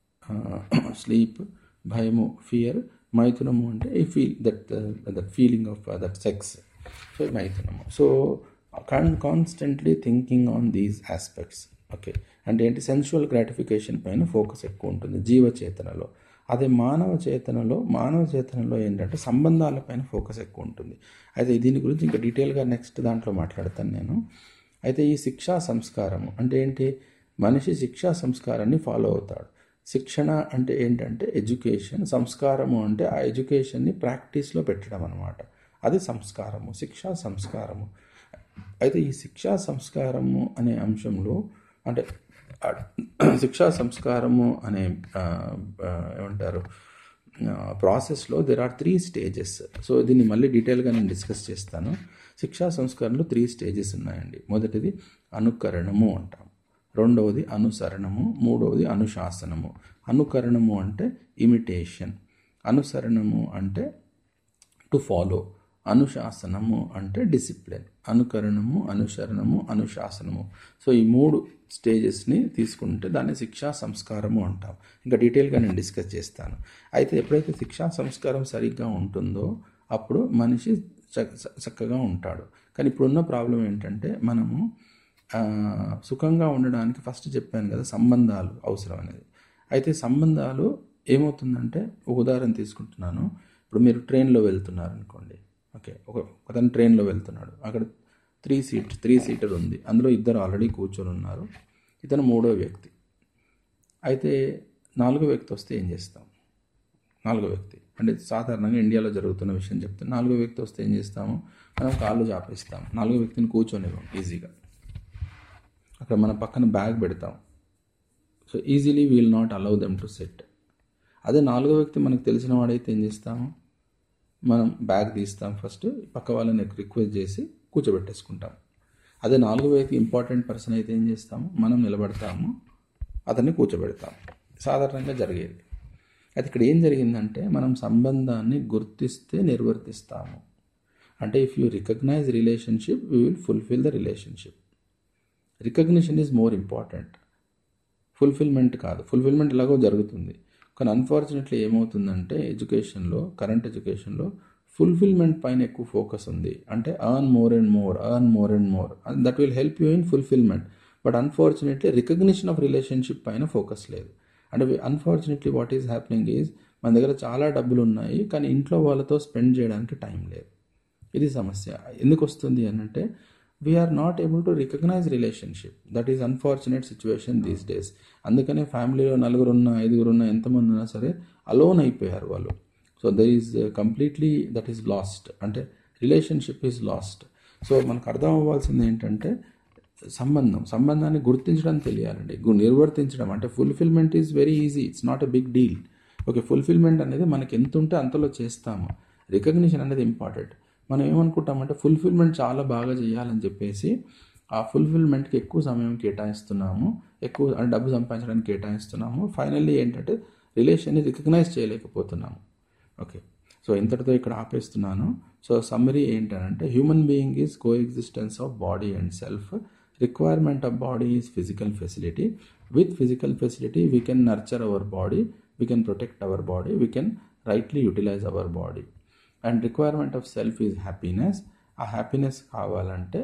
స్లీప్ భయము ఫియర్ మైథునము అంటే ఈ feel that that feeling of that sex so మైథునము సో కాన్ constantly thinking on these aspects okay అంటే ఏంటి సెన్షువల్ గ్రాటిఫికేషన్ పైన ఫోకస్ ఎక్కువ ఉంటుంది జీవ చేతనలో అదే మానవ చేతనలో మానవ చేతనలో ఏంటంటే సంబంధాలపైన ఫోకస్ ఎక్కువ ఉంటుంది అయితే దీని గురించి ఇంకా డీటెయిల్గా నెక్స్ట్ దాంట్లో మాట్లాడతాను నేను అయితే ఈ శిక్షా సంస్కారము అంటే ఏంటి మనిషి శిక్షా సంస్కారాన్ని ఫాలో అవుతాడు శిక్షణ అంటే ఏంటంటే ఎడ్యుకేషన్ సంస్కారము అంటే ఆ ఎడ్యుకేషన్ని ప్రాక్టీస్లో పెట్టడం అనమాట అది సంస్కారము శిక్షా సంస్కారము అయితే ఈ శిక్షా సంస్కారము అనే అంశంలో అంటే శిక్షా సంస్కారము అనే ఏమంటారు ప్రాసెస్లో there are three stages so దీన్ని మళ్ళీ డీటెయిల్గా నేను డిస్కస్ చేస్తాను శిక్షా సంస్కారంలో త్రీ స్టేజెస్ ఉన్నాయండి మొదటిది అనుకరణము అంటాం రెండవది అనుసరణము మూడవది అనుశాసనము అనుకరణము అంటే ఇమిటేషన్ అనుసరణము అంటే టు ఫాలో అనుశాసనము అంటే డిసిప్లిన్ అనుకరణము అనుసరణము అనుశాసనము సో ఈ మూడు స్టేజెస్ని తీసుకుంటే దాన్ని శిక్షా సంస్కారము అంటాం ఇంకా డీటెయిల్గా నేను డిస్కస్ చేస్తాను అయితే ఎప్పుడైతే శిక్షా సంస్కారం సరిగ్గా ఉంటుందో అప్పుడు మనిషి చక్కగా ఉంటాడు కానీ ఇప్పుడున్న ప్రాబ్లం ఏంటంటే మనము సుఖంగా ఉండడానికి ఫస్ట్ చెప్పాను కదా సంబంధాలు అవసరం అనేది అయితే సంబంధాలు ఏమవుతుందంటే ఒక ఉదాహరణ తీసుకుంటున్నాను ఇప్పుడు మీరు ట్రైన్లో వెళ్తున్నారు అనుకోండి ఓకే ఒక అతను ట్రైన్లో వెళ్తున్నాడు అక్కడ త్రీ సీట్ త్రీ సీటర్ ఉంది అందులో ఇద్దరు ఆల్రెడీ కూర్చొని ఉన్నారు ఇతను మూడో వ్యక్తి అయితే నాలుగో వ్యక్తి వస్తే ఏం చేస్తాం నాలుగో వ్యక్తి అంటే సాధారణంగా ఇండియాలో జరుగుతున్న విషయం చెప్తే నాలుగో వ్యక్తి వస్తే ఏం చేస్తాము మనం కాళ్ళు చాపేస్తాం నాలుగో వ్యక్తిని కూర్చొనివ్వం ఈజీగా అక్కడ మన పక్కన బ్యాగ్ పెడతాం so easily we'll not allow them to set అదే నాలుగో వ్యక్తి మనకు తెలిసిన వాడైతే ఏం చేస్తాము మనం బ్యాగ్ తీస్తాం ఫస్ట్ పక్క వాళ్ళని రిక్వెస్ట్ చేసి కూర్చోబెట్టేసుకుంటాం అదే నాలుగో వ్యక్తి ఇంపార్టెంట్ పర్సన్ అయితే ఏం చేస్తాము మనం నిలబడతాము అతన్ని కూర్చోబెడతాము సాధారణంగా జరిగేది అయితే ఇక్కడ ఏం జరిగిందంటే మనం సంబంధాన్ని గుర్తిస్తే నిర్వర్తిస్తాము అంటే if you recognise relationship you will fulfil the relationship recognition is more important fulfilment కాదు ఫుల్ఫిల్మెంట్ ఎలాగో జరుగుతుంది కానీ అన్ఫార్చునేట్లీ ఏమవుతుందంటే ఎడ్యుకేషన్లో కరెంట్ ఎడ్యుకేషన్లో ఫుల్ఫిల్మెంట్ పైన ఎక్కువ ఫోకస్ ఉంది అంటే earn more and more earn more and more that will help you in fulfilment but unfortunately recognition of relationship పైన ఫోకస్ లేదు అంటే unfortunately what is happening is మన దగ్గర చాలా డబ్బులు ఉన్నాయి కానీ ఇంట్లో వాళ్ళతో స్పెండ్ చేయడానికి టైం లేదు ఇది సమస్య ఎందుకు వస్తుంది అని అంటే we're not able to recognise relationship that is unfortunate situation these days అందుకనే ఫ్యామిలీలో నలుగురున్న ఐదుగురున్న ఎంతమంది ఉన్నా సరే అలోన్ అయిపోయారు వాళ్ళు so there is completely that is lost అంటే రిలేషన్షిప్ ఈజ్ లాస్ట్ సో మనకు అర్థం అవ్వాల్సింది ఏంటంటే సంబంధం సంబంధాన్ని గుర్తించడం తెలియాలండి నిర్వర్తించడం అంటే fulfilment is very easy it's not a big deal okay fulfilment అనేది మనకి ఎంత ఉంటే అంతలో చేస్తాము రికగ్నిషన్ అనేది ఇంపార్టెంట్ మనం ఏమనుకుంటామంటే ఫుల్ఫిల్మెంట్ చాలా బాగా చేయాలని చెప్పేసి ఆ ఫుల్ఫిల్మెంట్కి ఎక్కువ సమయం కేటాయిస్తున్నాము ఎక్కువ అంటే డబ్బు సంపాదించడానికి కేటాయిస్తున్నాము ఫైనల్లీ ఏంటంటే రిలేషన్ని రికగ్నైజ్ చేయలేకపోతున్నాము ఓకే సో ఇంతటితో ఇక్కడ ఆపేస్తున్నాను సో సమ్మరీ ఏంటంటే human being is coexistence of body and self requirement of body is physical facility with physical facility we can nurture our body we can protect our body we can rightly utilise our body and requirement of self is happiness ఆ happiness కావాలంటే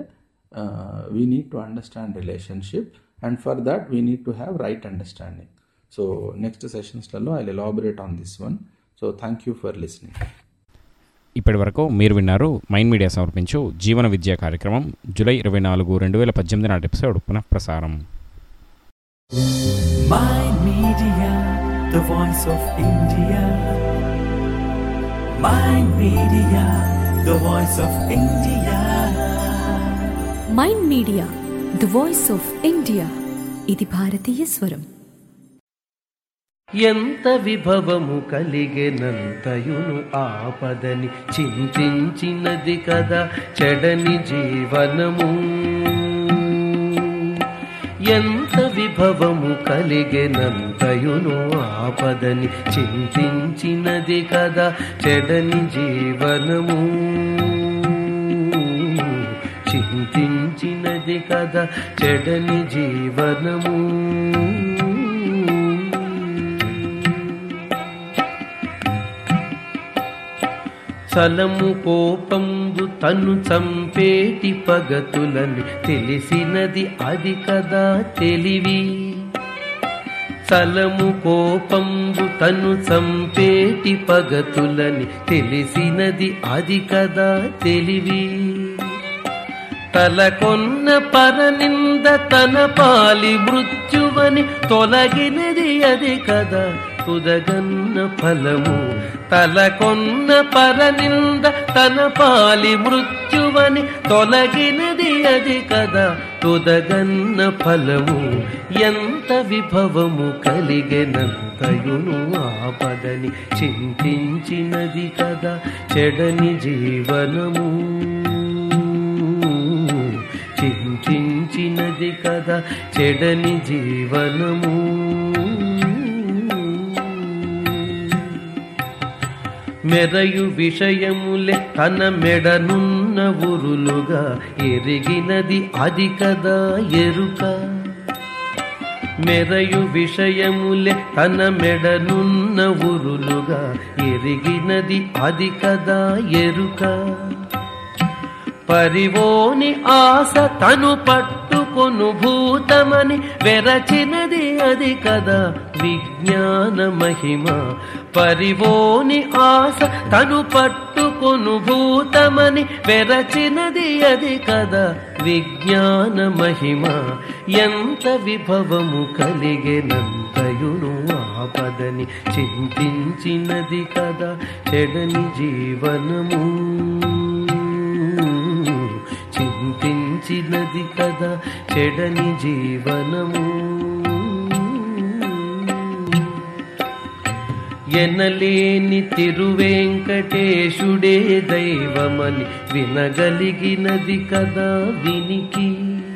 we need to understand relationship and for that we need to have right understanding so next సెషన్స్లలో I elaborate on this one so thank you for listening ఇప్పటి వరకు మీరు విన్నారు mind media సమర్పించు జీవన విద్యా కార్యక్రమం జూలై ఇరవై నాలుగు రెండు వేల పద్దెనిమిది నాటి ఎపిసోడ్ పునఃప్రసారం Mind Media, the voice of India. Mind Media, the voice of India. Mind media the voice of India ఇది భారతీయ స్వరం ఎంత విభవము కలిగెనంతయును ఆపదని చింతించినది కదా చెడని జీవనము ఎంత విభవము కలిగెనంతయును ఆపదని చింతించినది కదా చెడని జీవనము చింతించినది కదా చెడని జీవనము చలము కోపంబు తను చంపేటి పగతులని తెలిసినది అది కదా తెలివి చలము కోపంబు తను చంపేటి పగతులని తెలిసినది అది కదా తెలివి తలకొన్న పరనింద తన పాలి మృత్యువని తొలగినది అది కదా తుదగన్న ఫలము తలకొన్న పరనింద తన పాలి మృత్యువని తొలగినది అది కదా తుదగన్న ఫలము ఎంత విభవము కలిగెనంతయును ఆపదని చింతించినది కదా చెడని జీవనము చింతించినది కదా చెడని జీవనము మెరయు విషయములే తన మెడనున్న ఉరులుగా ఎరిగినది అది కదా ఎరుక మెరయు విషయములే తన మెడనున్న ఉరులుగా ఎరిగినది అది కదా ఎరుక పరివోని ఆశ తను పట్టుకొను భూతమని వెరచినది అది కదా విజ్ఞాన మహిమ పరివోని ఆశ తను పట్టుకొను భూతమని వెరచినది అది కదా విజ్ఞాన మహిమ ఎంత విభవము కలిగెనంతయును ఆపదని చింతించినది కదా చెడని జీవనము చింతించినది కదా చెడని జీవనము ఎనలేని తిరువెంకటేశుడే దైవమని వినగలిగినది కదా వినికి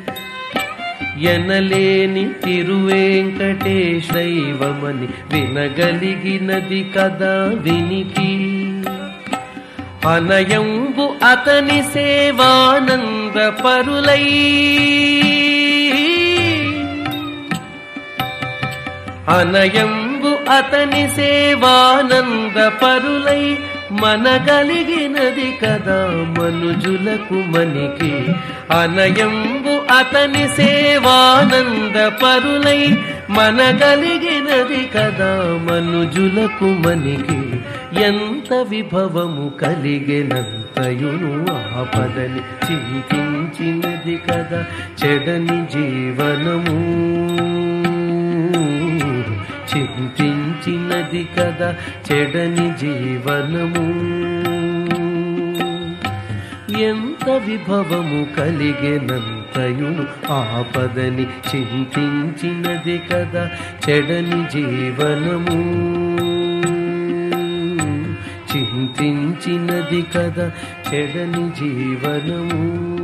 ఎనలేని తిరువెంకటేశ దైవమని వినగలిగినది కదా వినికి అనయంబు అతని సేవానంద పరులై అనయంబు అతని సేవానంద పరులై మనగలిగినది కదా మనుజులకు మనికి అనయంబు అతని సేవానంద పరులై మనగలిగినది కదా మనుజులకు మనికి ఎంత విభవము కలిగినంతయును ఆపదని చింతించినది కదా చెడని జీవనము చింతించినది కదా చెడని జీవనము ఎంత విభవము కలిగినంతయును ఆపదని చింతించినది కదా చెడని జీవనము చింతించినది కదా చెడని జీవనము